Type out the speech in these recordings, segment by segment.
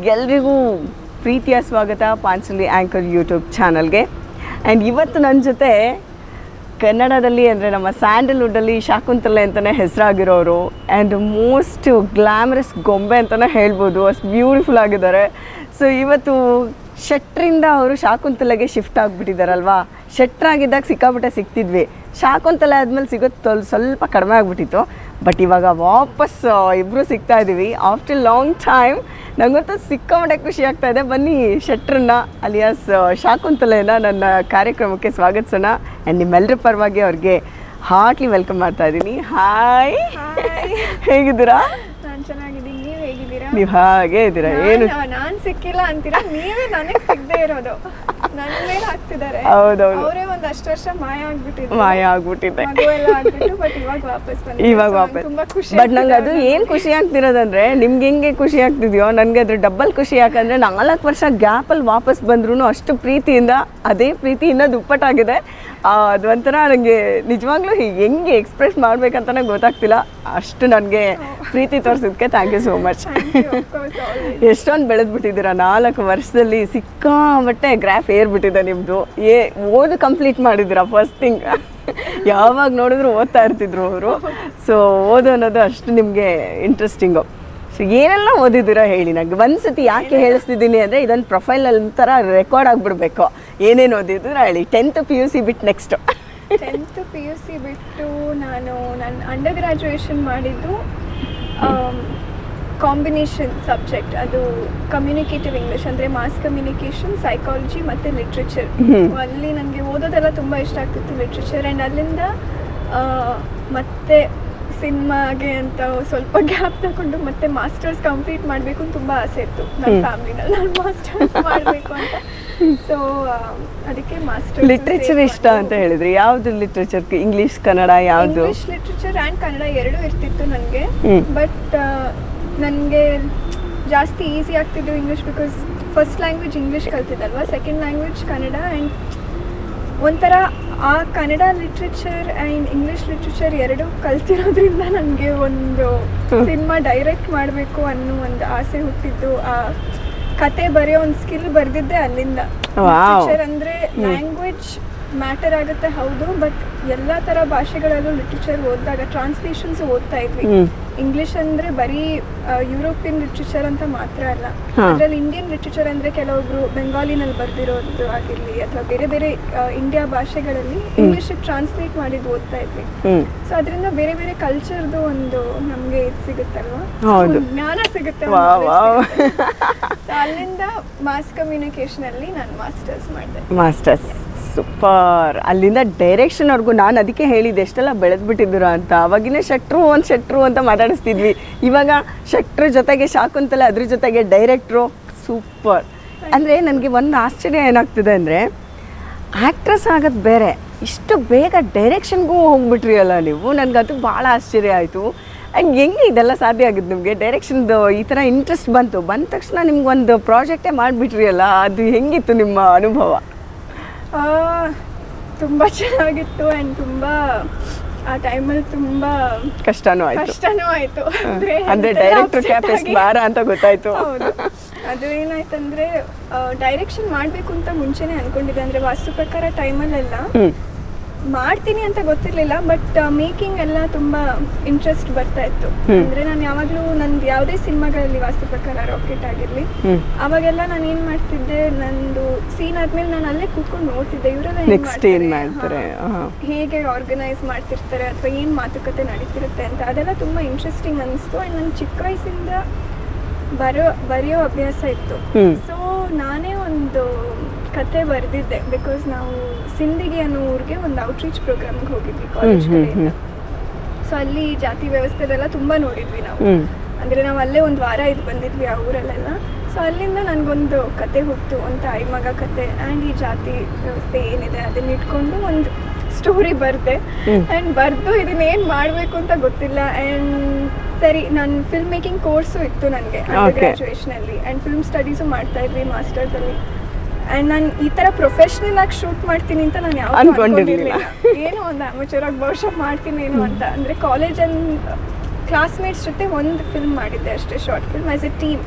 ನಿಮ್ಗೆಲ್ರಿಗೂ ಪ್ರೀತಿಯ ಸ್ವಾಗತ ಪಾಂಚಲಿ ಆ್ಯಂಕರ್ ಯೂಟ್ಯೂಬ್ ಚಾನಲ್ಗೆ ಆ್ಯಂಡ್ ಇವತ್ತು ನನ್ನ ಜೊತೆ ಕನ್ನಡದಲ್ಲಿ ಅಂದರೆ ನಮ್ಮ ಸ್ಯಾಂಡಲ್ವುಡ್ಡಲ್ಲಿ ಶಾಕುಂತಲೆ ಅಂತಲೇ ಹೆಸರಾಗಿರೋರು ಆ್ಯಂಡ್ ಮೋಸ್ಟ್ ಗ್ಲಾಮರಸ್ ಗೊಂಬೆ ಅಂತಲೇ ಹೇಳ್ಬೋದು ಅಷ್ಟು ಬ್ಯೂಟಿಫುಲ್ ಆಗಿದ್ದಾರೆ ಸೊ ಇವತ್ತು ಶೆಟ್ರಿಂದ ಅವರು ಶಾಕುಂತಲೆಗೆ ಶಿಫ್ಟ್ ಆಗಿಬಿಟ್ಟಿದ್ದಾರಲ್ವಾ ಶೆಟ್ರಾಗಿದ್ದಾಗ ಸಿಕ್ಕಾಪಟ್ಟೆ ಸಿಗ್ತಿದ್ವಿ ಶಾಕುಂತಲೆ ಆದಮೇಲೆ ಸಿಗೋದು ತೊಲ್ ಸ್ವಲ್ಪ ಕಡಿಮೆ ಆಗಿಬಿಟ್ಟಿತ್ತು ಬಟ್ ಇವಾಗ ವಾಪಸ್ ಇಬ್ಬರು ಸಿಗ್ತಾ ಇದ್ದೀವಿ ಆಫ್ಟರ್ ಲಾಂಗ್ ಟೈಮ್ ನಂಗಂತೂ ಸಿಕ್ಕಾಪಟ್ಟೆ ಖುಷಿ ಆಗ್ತಾ ಇದೆ ಬನ್ನಿ ಶೆಟ್ರನ್ನ ಅಲಿಯಾಸ್ ಶಾಕುಂತಲೆನ ನನ್ನ ಕಾರ್ಯಕ್ರಮಕ್ಕೆ ಸ್ವಾಗತಿಸೋಣ ಆ್ಯಂಡ್ ನಿಮ್ಮೆಲ್ಲರ ಪರವಾಗಿ ಅವ್ರಿಗೆ ಹಾರ್ಟ್ಲಿ ವೆಲ್ಕಮ್ ಮಾಡ್ತಾ ಇದ್ದೀನಿ ಹಾಯ್ ಹೇಗಿದ್ದೀರಾ ನಾನ್ ಚೆನ್ನಾಗಿದ್ದೀನಿ ನೀವ್ ಹೇಗಿದ್ದೀರಾ ನೀವು ಹಾಗೆ ಇದ್ದೀರಾ ಏನು ನಾನ್- ನಾನ್ ಸಿಕ್ಕಿಲ್ಲ ಅಂತೀರಾ ನೀವೇ ನನಗ್ ಸಿಗದೆ ಇರೋದು ನನ್ ಮೇಲೆ ಹಾಕ್ತಿದ್ದಾರೆ ಹೌದೌದು. ಅವರೇ ಒಂದ್ ಅಷ್ಟು ವರ್ಷ ಮಾಯ ಆಗ್ಬಿಟ್ಟಿದ್ರು ಮಾಯ ಆಗ್ಬಿಟ್ಟಿದೆ ಮಗು ಎಲ್ಲ ಆಗ್ಬಿಟ್ಟು ಬಟ್ ಇವಾಗ ವಾಪಸ್ ಬಂದ್ರು. ಇವಾಗ So, ನಂಗ್ ವಾಪಸ್ ತುಂಬಾ ಖುಷಿ ಬಟ್ ನಂಗೆ ಅದು ಆಗ್ತಿದೆ ಏನು ಖುಷಿ ಆಗ್ತಿರೋದಂದ್ರೆ ನಿಮ್ಗೆ ಹೆಂಗೆ ಖುಷಿ ಆಗ್ತಿದೆಯೋ ನನಗೆ ಅದ್ರ ಡಬ್ಬಲ್ ಖುಷಿ ಯಾಕಂದ್ರೆ ನಾಲ್ಕು ವರ್ಷ ಗ್ಯಾಪಲ್ಲಿ ವಾಪಸ್ ಬಂದ್ರೂ ಅಷ್ಟು ಪ್ರೀತಿಯಿಂದ ಅದೇ ಪ್ರೀತಿ ಇನ್ನೂ ದುಪ್ಪಟ್ಟಾಗಿದೆ ಆ, ಅದು ಒಂಥರ ನನಗೆ ನಿಜವಾಗ್ಲೂ ಹೆಂಗೆ ಎಕ್ಸ್ಪ್ರೆಸ್ ಮಾಡ್ಬೇಕಂತನೇ ಗೊತ್ತಾಗ್ತಿಲ್ಲ ಅಷ್ಟು ನನಗೆ ಪ್ರೀತಿ ತೋರಿಸಿದ್ಕೆ thank you so much Thank you, of course, always. ಎಷ್ಟೊಂದು ಬೆಳೆದ್ಬಿಟ್ಟಿದ್ದೀರಾ ನಾಲ್ಕು ವರ್ಷದಲ್ಲಿ ಸಿಕ್ಕಾಬಟ್ಟೆ ಗ್ರಾಫ್ ಏರ್ಬಿಟ್ಟಿದೆ ನಿಮ್ಮದು ಏ ಓದು ಕಂಪ್ಲೀಟ್ ಮಾಡಿದ್ದೀರಾ ಫಸ್ಟ್ ಥಿಂಗ್ ಯಾವಾಗ ನೋಡಿದ್ರು ಓದ್ತಾ ಇರ್ತಿದ್ರು ಅವರು ಸೊ ಓದು ಅನ್ನೋದು ಅಷ್ಟು ನಿಮಗೆ ಇಂಟ್ರೆಸ್ಟಿಂಗು ಸೊ ಏನೆಲ್ಲ ಓದಿದ್ದೀರಾ ಹೇಳಿ ನನಗೆ ಒಂದ್ಸತಿ ಯಾಕೆ ಹೇಳಿಸ್ತಿದ್ದೀನಿ ಅಂದರೆ ಇದೊಂದು ಪ್ರೊಫೈಲ್ ಒಂಥರ ರೆಕಾರ್ಡ್ ಆಗಿಬಿಡ್ಬೇಕು ಏನೇನು ಓದಿದ್ದೀರಾ ಹೇಳಿ ಟೆಂತ್ ಪಿ ಯು ಸಿ ಬಿಟ್ಟು next tenth P U C ಬಿಟ್ಟು ನಾನು ನನ್ನ ಅಂಡರ್ ಗ್ರಾಜುಯೇಷನ್ ಮಾಡಿದ್ದು ಕಾಂಬಿನೇಷನ್ ಸಬ್ಜೆಕ್ಟ್ ಅದು ಕಮ್ಯುನಿಕೇಟಿವ್ ಇಂಗ್ಲಿಷ್ ಅಂದರೆ ಮಾಸ್ ಕಮ್ಯುನಿಕೇಷನ್ ಸೈಕಾಲಜಿ ಮತ್ತು ಲಿಟ್ರೇಚರ್ ಅಲ್ಲಿ ನನಗೆ ಓದೋದೆಲ್ಲ ತುಂಬ ಇಷ್ಟ ಆಗ್ತಿತ್ತು ಲಿಟ್ರೇಚರ್ ಆ್ಯಂಡ್ ಅಲ್ಲಿಂದ ಆ, ಮತ್ತೆ ಸಿನಿಮಾಗೆ ಅಂತ ಸ್ವಲ್ಪ ಗ್ಯಾಪ್ ತಗೊಂಡು ಮತ್ತೆ ಮಾಸ್ಟರ್ಸ್ ಕಂಪ್ಲೀಟ್ ಮಾಡಬೇಕು ಅಂತ ತುಂಬ ಆಸೆ ಇತ್ತು ನನ್ನ ಫ್ಯಾಮಿಲಿನಲ್ಲಿ ನಾನು ಮಾಸ್ಟರ್ಸ್ ಮಾಡಬೇಕು ಅಂತ ಸೊ ಅದಕ್ಕೆ ಮಾಸ್ಟರ್ ಲಿಟ್ರೇಚರ್ ಇಷ್ಟ ಅಂತ ಹೇಳಿದ್ರಿ ಯಾವುದು ಲಿಟ್ರೇಚರ್ ಇಂಗ್ಲೀಷ್ ಕನ್ನಡ ಯಾವುದು ಇಂಗ್ಲಿಷ್ ಲಿಟ್ರೇಚರ್ ಆ್ಯಂಡ್ ಕನ್ನಡ ಎರಡೂ ಇರ್ತಿತ್ತು ನನಗೆ ಹ್ಮ್. ಬಟ್ ನನಗೆ ಜಾಸ್ತಿ ಈಸಿ ಆಗ್ತಿದ್ದು English because first language English ಕಲ್ತಿದ್ದಲ್ವಾ ಸೆಕೆಂಡ್ ಲ್ಯಾಂಗ್ವೇಜ್ ಕನ್ನಡ ಆ್ಯಂಡ್ ಒಂಥರ ಆ Kannada literature and English literature ಎರಡೂ ಕಲ್ತಿರೋದ್ರಿಂದ ನನಗೆ ಒಂದು ಸಿನಿಮಾ ಡೈರೆಕ್ಟ್ ಮಾಡಬೇಕು ಅನ್ನೋ ಒಂದು ಆಸೆ ಹುಟ್ಟಿದ್ದು ಆ ಕತೆ ಬರೆಯೋ ಒಂದು ಸ್ಕಿಲ್ ಬರೆದಿದ್ದೆ ಅಲ್ಲಿಂದ Wow. ಲಿಟ್ರೇಚರ್ ಅಂದರೆ ಲ್ಯಾಂಗ್ವೇಜ್ ಮ್ಯಾಟರ್ ಆಗುತ್ತೆ ಹೌದು ಬಟ್ ಎಲ್ಲ ಥರ ಭಾಷೆಗಳಲ್ಲೂ ಲಿಟ್ರೇಚರ್ ಓದಿದಾಗ ಟ್ರಾನ್ಸ್ಲೇಷನ್ಸ್ ಓದ್ತಾ ಇದ್ವಿ ಹ್ಮ್. ಇಂಗ್ಲಿಷ್ ಅಂದರೆ ಬರೀ ಯುರೋಪಿಯನ್ ಲಿಟ್ರೇಚರ್ ಅಂತ ಮಾತ್ರ ಅಲ್ಲ ಹಾ. ಅದರಲ್ಲಿ ಇಂಡಿಯನ್ ಲಿಟ್ರೇಚರ್ ಅಂದರೆ ಕೆಲವೊಬ್ರು ಬೆಂಗಾಲಿನಲ್ಲಿ ಬರ್ದಿರೋದು ಆಗಿರಲಿ ಅಥವಾ ಬೇರೆ ಬೇರೆ ಇಂಡಿಯಾ ಭಾಷೆಗಳಲ್ಲಿ ಇಂಗ್ಲಿಷ್ ಟ್ರಾನ್ಸ್ಲೇಟ್ ಮಾಡಿದ್ದು ಓದ್ತಾ ಇದ್ವಿ ಹ್ಞೂ ಸೊ ಅದರಿಂದ ಬೇರೆ ಬೇರೆ ಕಲ್ಚರ್ದು ಒಂದು ನಮಗೆ ಇದು ಸಿಗುತ್ತಲ್ವಾ So, ಹೌದು. ಒಂದ್ ಜ್ಞಾನ ಸಿಗುತ್ತೆ ವಾವ್, ವಾವ್. ಸೊ ಅಲ್ಲಿಂದ ಮಾಸ್ ಕಮ್ಯುನಿಕೇಶನ್ ಅಲ್ಲಿ ನಾನು ಮಾಸ್ಟರ್ಸ್ ಮಾಡಿದೆ ಮಾಸ್ಟರ್ಸ್ ಸೂಪರ್ ಅಲ್ಲಿಂದ ಡೈರೆಕ್ಷನ್ವರೆಗೂ ನಾನು ಅದಕ್ಕೆ ಹೇಳಿದ್ದೆ ಎಷ್ಟೆಲ್ಲ ಬೆಳೆದ್ಬಿಟ್ಟಿದ್ದೀರ ಅಂತ ಅವಾಗಿನೇ ಶೆಟ್ರು ಒಂದು ಶೆಟ್ರು ಅಂತ ಮಾತಾಡಿಸ್ತಿದ್ವಿ ಇವಾಗ ಶೆಟ್ರು ಜೊತೆಗೆ ಶಾಕುಂತಲೆ ಅದ್ರ ಜೊತೆಗೆ ಡೈರೆಕ್ಟ್ರು ಸೂಪರ್ ಅಂದರೆ ನನಗೆ ಒಂದು ಆಶ್ಚರ್ಯ ಏನಾಗ್ತಿದೆ ಅಂದರೆ ಆ್ಯಕ್ಟ್ರೆಸ್ ಆಗೋದು ಬೇರೆ ಇಷ್ಟು ಬೇಗ ಡೈರೆಕ್ಷನ್ಗೂ ಹೋಗ್ಬಿಟ್ರಿ ಅಲ್ಲ ನೀವು ನನಗದು ಭಾಳ ಆಶ್ಚರ್ಯ ಆಯಿತು ಆ್ಯಂಡ್ ಹೆಂಗೆ ಇದೆಲ್ಲ ಸಾಧ್ಯ ಆಗಿದ್ದು ನಿಮಗೆ ಡೈರೆಕ್ಷನ್ದು ಈ ಥರ ಇಂಟ್ರೆಸ್ಟ್ ಬಂತು ಬಂದ ತಕ್ಷಣ ನಿಮ್ಗೊಂದು ಪ್ರಾಜೆಕ್ಟೇ ಮಾಡಿಬಿಟ್ರಿ ಅಲ್ಲ ಅದು ಹೆಂಗಿತ್ತು ನಿಮ್ಮ ಅನುಭವ ಆ, ತುಂಬ ಚೆನ್ನಾಗಿತ್ತು ಆ್ಯಂಡ್ ತುಂಬ ಆ ಟೈಮಲ್ಲಿ ತುಂಬ ಕಷ್ಟನೂ ಆಯ್ತು ಕಷ್ಟನೂ ಆಯಿತು ಅಂದರೆ ಅಂದ್ರೆ ಡೈರೆಕ್ಟರ್ ಕ್ಯಾಪ್ ಎಷ್ಟು ಭಾರ ಅಂತ ಗೊತ್ತಾಯ್ತು ಹೌದು ಅದು ಏನಾಯ್ತಂದ್ರೆ ಡೈರೆಕ್ಷನ್ ಮಾಡಬೇಕು ಅಂತ ಮುಂಚೆನೆ ಅನ್ಕೊಂಡಿದ್ದೆ ಅಂದರೆ ವಾಸ್ತು ಪ್ರಕಾರ ಟೈಮಲ್ಲೆಲ್ಲ ಹ್ಮ್ ಮಾಡ್ತೀನಿ ಅಂತ ಗೊತ್ತಿರಲಿಲ್ಲ ಬಟ್ ಮೇಕಿಂಗ್ ಎಲ್ಲ ತುಂಬ ಇಂಟ್ರೆಸ್ಟ್ ಬರ್ತಾ ಇತ್ತು ಅಂದರೆ ನಾನು ಯಾವಾಗಲೂ ನಂದು ಯಾವುದೇ ಸಿನಿಮಾಗಳಲ್ಲಿ ವಾಸ್ತು ಪ್ರಕಾರ ರಾಕೆಟ್ ಆಗಿರಲಿ ಹ್ಮ್ ಅವಾಗೆಲ್ಲ ನಾನು ಏನು ಮಾಡ್ತಿದ್ದೆ ನಂದು ಸೀನ್ ಆದ್ಮೇಲೆ ನಾನು ಅಲ್ಲೇ ಕೂತ್ಕೊಂಡು ನೋಡ್ತಿದ್ದೆ ಇವರೆಲ್ಲ ನೆಕ್ಸ್ಟ್ ಏನ್ ಮಾಡ್ತಾರೆ ಹಾ. ಹೇಗೆ ಆರ್ಗನೈಸ್ ಮಾಡ್ತಿರ್ತಾರೆ ಅಥವಾ ಏನು ಮಾತುಕತೆ ನಡೀತಿರುತ್ತೆ ಅಂತ ಅದೆಲ್ಲ ತುಂಬ ಇಂಟ್ರೆಸ್ಟಿಂಗ್ ಅನಿಸ್ತು ಆ್ಯಂಡ್ ನನ್ನ ಚಿಕ್ಕ ವಯಸ್ಸಿಂದ ಬರೋ ಬರೆಯೋ ಅಭ್ಯಾಸ ಇತ್ತು ಹ್ಮ್. ಸೊ ನಾನೇ ಒಂದು ಕತೆ ಬರೆದಿದ್ದೆ ಬಿಕಾಸ್ ನಾವು ಸಿಂದಿಗೆ ಅನ್ನೋ ಊರಿಗೆ ಒಂದು ಔಟ್ರೀಚ್ ಪ್ರೋಗ್ರಾಮ್ಗೆ ಹೋಗಿದ್ವಿ ಕಾಲೇಜ್ ಹ್ಮ್, ಕಡೆಯಿಂದ ಸೊ ಅಲ್ಲಿ ಜಾತಿ ವ್ಯವಸ್ಥೆದೆಲ್ಲ ತುಂಬ ನೋಡಿದ್ವಿ ನಾವು ಹ್ಮ್ ಅಂದರೆ ನಾವು ಅಲ್ಲೇ ಒಂದು ವಾರ ಇದು ಬಂದಿದ್ವಿ ಆ ಊರಲ್ಲೆಲ್ಲ ಸೊ ಅಲ್ಲಿಂದ ನನಗೊಂದು ಕತೆ ಹುಟ್ಟು ಒಂದು ತಾಯಿ ಮಗ ಕತೆ ಆ್ಯಂಡ್ ಈ ಜಾತಿ ವ್ಯವಸ್ಥೆ ಏನಿದೆ ಅದನ್ನ ಇಟ್ಕೊಂಡು ಒಂದು ಸ್ಟೋರಿ ಬರೆದೆ ಹ್ಮ್. ಆ್ಯಂಡ್ ಬರೆದು ಇದನ್ನ ಏನು ಮಾಡಬೇಕು ಅಂತ ಗೊತ್ತಿಲ್ಲ ಆ್ಯಂಡ್ ಸರಿ ನಾನು ಫಿಲ್ಮ್ ಮೇಕಿಂಗ್ ಕೋರ್ಸು ಇತ್ತು ನನಗೆ ಅಂಡರ್ Okay. ಗ್ರಾಜುಯೇಷನಲ್ಲಿ ಆ್ಯಂಡ್ ಫಿಲ್ಮ್ ಸ್ಟಡೀಸು ಮಾಡ್ತಾ ಇದ್ವಿ ಮಾಸ್ಟರ್ಸಲ್ಲಿ ಆ್ಯಂಡ್ ನಾನು ಈ ಥರ ಪ್ರೊಫೆಷ್ನಲ್ ಆಗಿ ಶೂಟ್ ಮಾಡ್ತೀನಿ ಅಂತ ನಾನು ಯಾವತ್ತೂ ಅನ್ಕೊಂಡಿರ್ಲಿಲ್ಲ. ಅನ್ಕೊಂಡಿರ್ಲಿಲ್ಲ ಏನೋ ಒಂದು ಅಮಚೂರ್ ಆಗಿ ಬಹುಶಃ ಮಾಡ್ತೀನಿ ಏನೋ ಅಂತ ಅಂದರೆ ಕಾಲೇಜಲ್ಲಿ ಕ್ಲಾಸ್ಮೇಟ್ಸ್ ಜೊತೆ ಒಂದು ಫಿಲ್ಮ್ ಮಾಡಿದ್ದೆ ಅಷ್ಟೇ short film as a team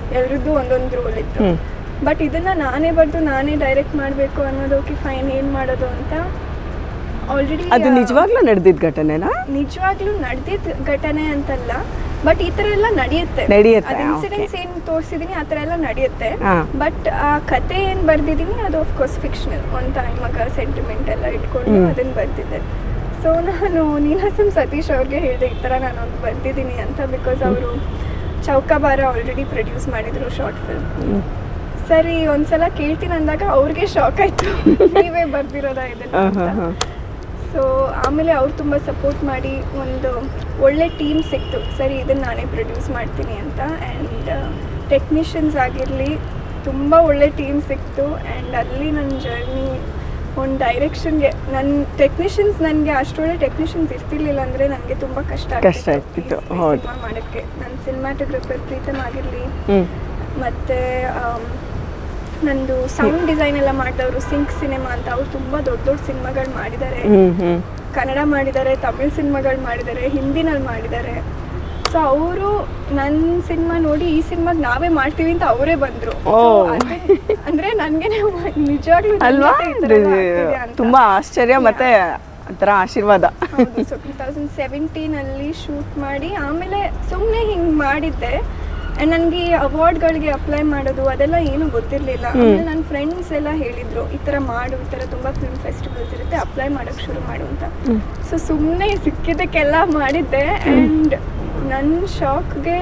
ಎಲ್ರದ್ದು ಒಂದೊಂದು ರೋಲ್ ಇತ್ತು ಹ್ಮ್. ಬಟ್ ಇದನ್ನ ನಾನೇ ಬರೆದು ನಾನೇ ಡೈರೆಕ್ಟ್ ಮಾಡಬೇಕು ಅನ್ನೋದು ಓಕೆ ಫೈನ್ ಏನು ಮಾಡೋದು ಅಂತ ಆಲ್ರೆಡಿ ಅದು ನಿಜವಾಗ್ಲೂ ನಡೆದಿದ್ದ ಘಟನೆನಾ ನಿಜವಾಗ್ಲೂ ನಡೆದಿದ್ದ ಘಟನೆ ಅಂತಲ್ಲ ಬಟ್ ಈ ತರ ಎಲ್ಲ ನಡೆಯುತ್ತೆ ನಡೆಯುತ್ತೆ, ಅದು okay. ಇನ್ಸಿಡೆಂಟ್ಸ್ ಏನ್ ತೋರಿಸಿದೀನಿ ಆ ತರ ಎಲ್ಲ ನಡೆಯುತ್ತೆ ಹಾ. ಬಟ್ ಆ ಕತೆ ಏನ್ ಬರ್ದಿದೀನಿ ಅದು ಕೋರ್ಸ್ ಫಿಕ್ಷನಲ್ ಒಂದ್ ತಾಯಿ ಮಗ ಸೆಂಟಿಮೆಂಟ್ ಎಲ್ಲ ಇಟ್ಕೊಂಡು ಹ್ಮ್. ಅದನ್ನ ಬರ್ದಿದ್ದೆ ಸೊ ನಾನು ನೀನಾಸಂ ಸತೀಶ್ ಅವ್ರಿಗೆ ಹೇಳಿದೆ ಈ ತರ ನಾನು ಒಂದು ಬರ್ದಿದ್ದೀನಿ ಅಂತ ಬಿಕಾಸ್ ಅವರು ಚೌಕಾಬಾರ ಆಲ್ರೆಡಿ ಪ್ರೊಡ್ಯೂಸ್ ಮಾಡಿದ್ರು ಶಾರ್ಟ್ ಫಿಲ್ಮ್ ಸರಿ ಒಂದ್ಸಲ ಕೇಳ್ತೀನಿ ಅಂದಾಗ ಅವ್ರಿಗೆ ಶಾಕ್ ಆಯ್ತು ನೀವೇ ಬರ್ದಿರೋದಾ ಇದನ್ನ ಅಂತ. ಸೊ ಆಮೇಲೆ ಅವ್ರು ತುಂಬ ಸಪೋರ್ಟ್ ಮಾಡಿ ಒಂದು ಒಳ್ಳೆ ಟೀಮ್ ಸಿಕ್ತು ಸರಿ ಇದನ್ನು ನಾನೇ ಪ್ರೊಡ್ಯೂಸ್ ಮಾಡ್ತೀನಿ ಅಂತ ಆ್ಯಂಡ್ ಟೆಕ್ನಿಷಿಯನ್ಸ್ ಆಗಿರಲಿ ತುಂಬ ಒಳ್ಳೆ ಟೀಮ್ ಸಿಕ್ತು ಆ್ಯಂಡ್ ಅಲ್ಲಿ ನನ್ನ ಜರ್ನಿ ಒಂದು ಡೈರೆಕ್ಷನ್ಗೆ ನನ್ನ ಟೆಕ್ನಿಷಿಯನ್ಸ್ ನನಗೆ ಅಷ್ಟೊಳ್ಳೆ ಟೆಕ್ನಿಷಿಯನ್ಸ್ ಇರ್ತಿರ್ಲಿಲ್ಲ ಅಂದರೆ ನನಗೆ ತುಂಬ ಕಷ್ಟ ಕಷ್ಟ ಆಗ್ತಿತ್ತು, ಹೌದು. ಸಿನಿಮಾ ಮಾಡೋಕ್ಕೆ ನನ್ನ ಸಿನಿಮಾಟೋಗ್ರಫರ್ ಪ್ರೀತಮ್ ಆಗಿರಲಿ ಹ್ಮ್ ಮತ್ತು ನಂದು ಸೌಂಡ್ ಡಿಸೈನ್ ಎಲ್ಲ ಮಾಡಿದವರು ಸಿಂಕ್ ಸಿನಿಮಾ ಅಂತ ಅವ್ರು ತುಂಬ ದೊಡ್ಡ ದೊಡ್ಡ ಸಿನಿಮಾಗಳು ಮಾಡಿದ್ದಾರೆ ಹ್ಮ್ ಹ್ಮ್ ಕನ್ನಡ ಮಾಡಿದ್ದಾರೆ ತಮಿಳ್ ಸಿನಿಮಾಗಳು ಮಾಡಿದ್ದಾರೆ ಹಿಂದಿನಲ್ಲಿ ಮಾಡಿದ್ದಾರೆ ಸೊ ಅವರು ನನ್ನ ಸಿನಿಮಾ ನೋಡಿ ಈ ಸಿನಿಮಾಗೆ ನಾವೇ ಮಾಡ್ತೀವಿ ಅಂತ ಅವರೇ ಬಂದರು ಓ. ಅಂದರೆ ನನಗೆ ನಿಜವಾಗ್ಲೂ ನನ್ ಅಲ್ವಾ ಜೊತೆ ಈ ಥರ ಎಲ್ಲ ಆಗ್ತಿದೆ ಅಂತ. ತುಂಬಾ ಆಶ್ಚರ್ಯ ಮತ್ತೆ ಒಂಥರ ಆಶೀರ್ವಾದ ಹೌದು ಸೊ ಟೂ ತೌಸಂಡ್ ಸೆವೆಂಟೀನಲ್ಲಿ ಶೂಟ್ ಮಾಡಿ ಆಮೇಲೆ ಸುಮ್ಮನೆ ಹಿಂಗೆ ಮಾಡಿದ್ದೆ ಆ್ಯಂಡ್ ನನಗೆ ಅವಾರ್ಡ್ಗಳಿಗೆ ಅಪ್ಲೈ ಮಾಡೋದು ಅದೆಲ್ಲ ಏನೂ ಗೊತ್ತಿರಲಿಲ್ಲ ಆಮೇಲೆ ನನ್ನ ಫ್ರೆಂಡ್ಸ್ ಎಲ್ಲ ಹೇಳಿದರು ಈ ಥರ ಮಾಡು ಈ ಥರ ತುಂಬ ಫಿಲ್ಮ್ ಫೆಸ್ಟಿವಲ್ಸ್ ಇರುತ್ತೆ ಅಪ್ಲೈ ಮಾಡೋಕ್ಕೆ ಶುರು ಮಾಡು ಅಂತ ಸೊ ಸುಮ್ಮನೆ ಸಿಕ್ಕಿದ್ದಕ್ಕೆಲ್ಲ ಮಾಡಿದ್ದೆ ಆ್ಯಂಡ್ ನನ್ನ ಶಾಕ್ಗೆ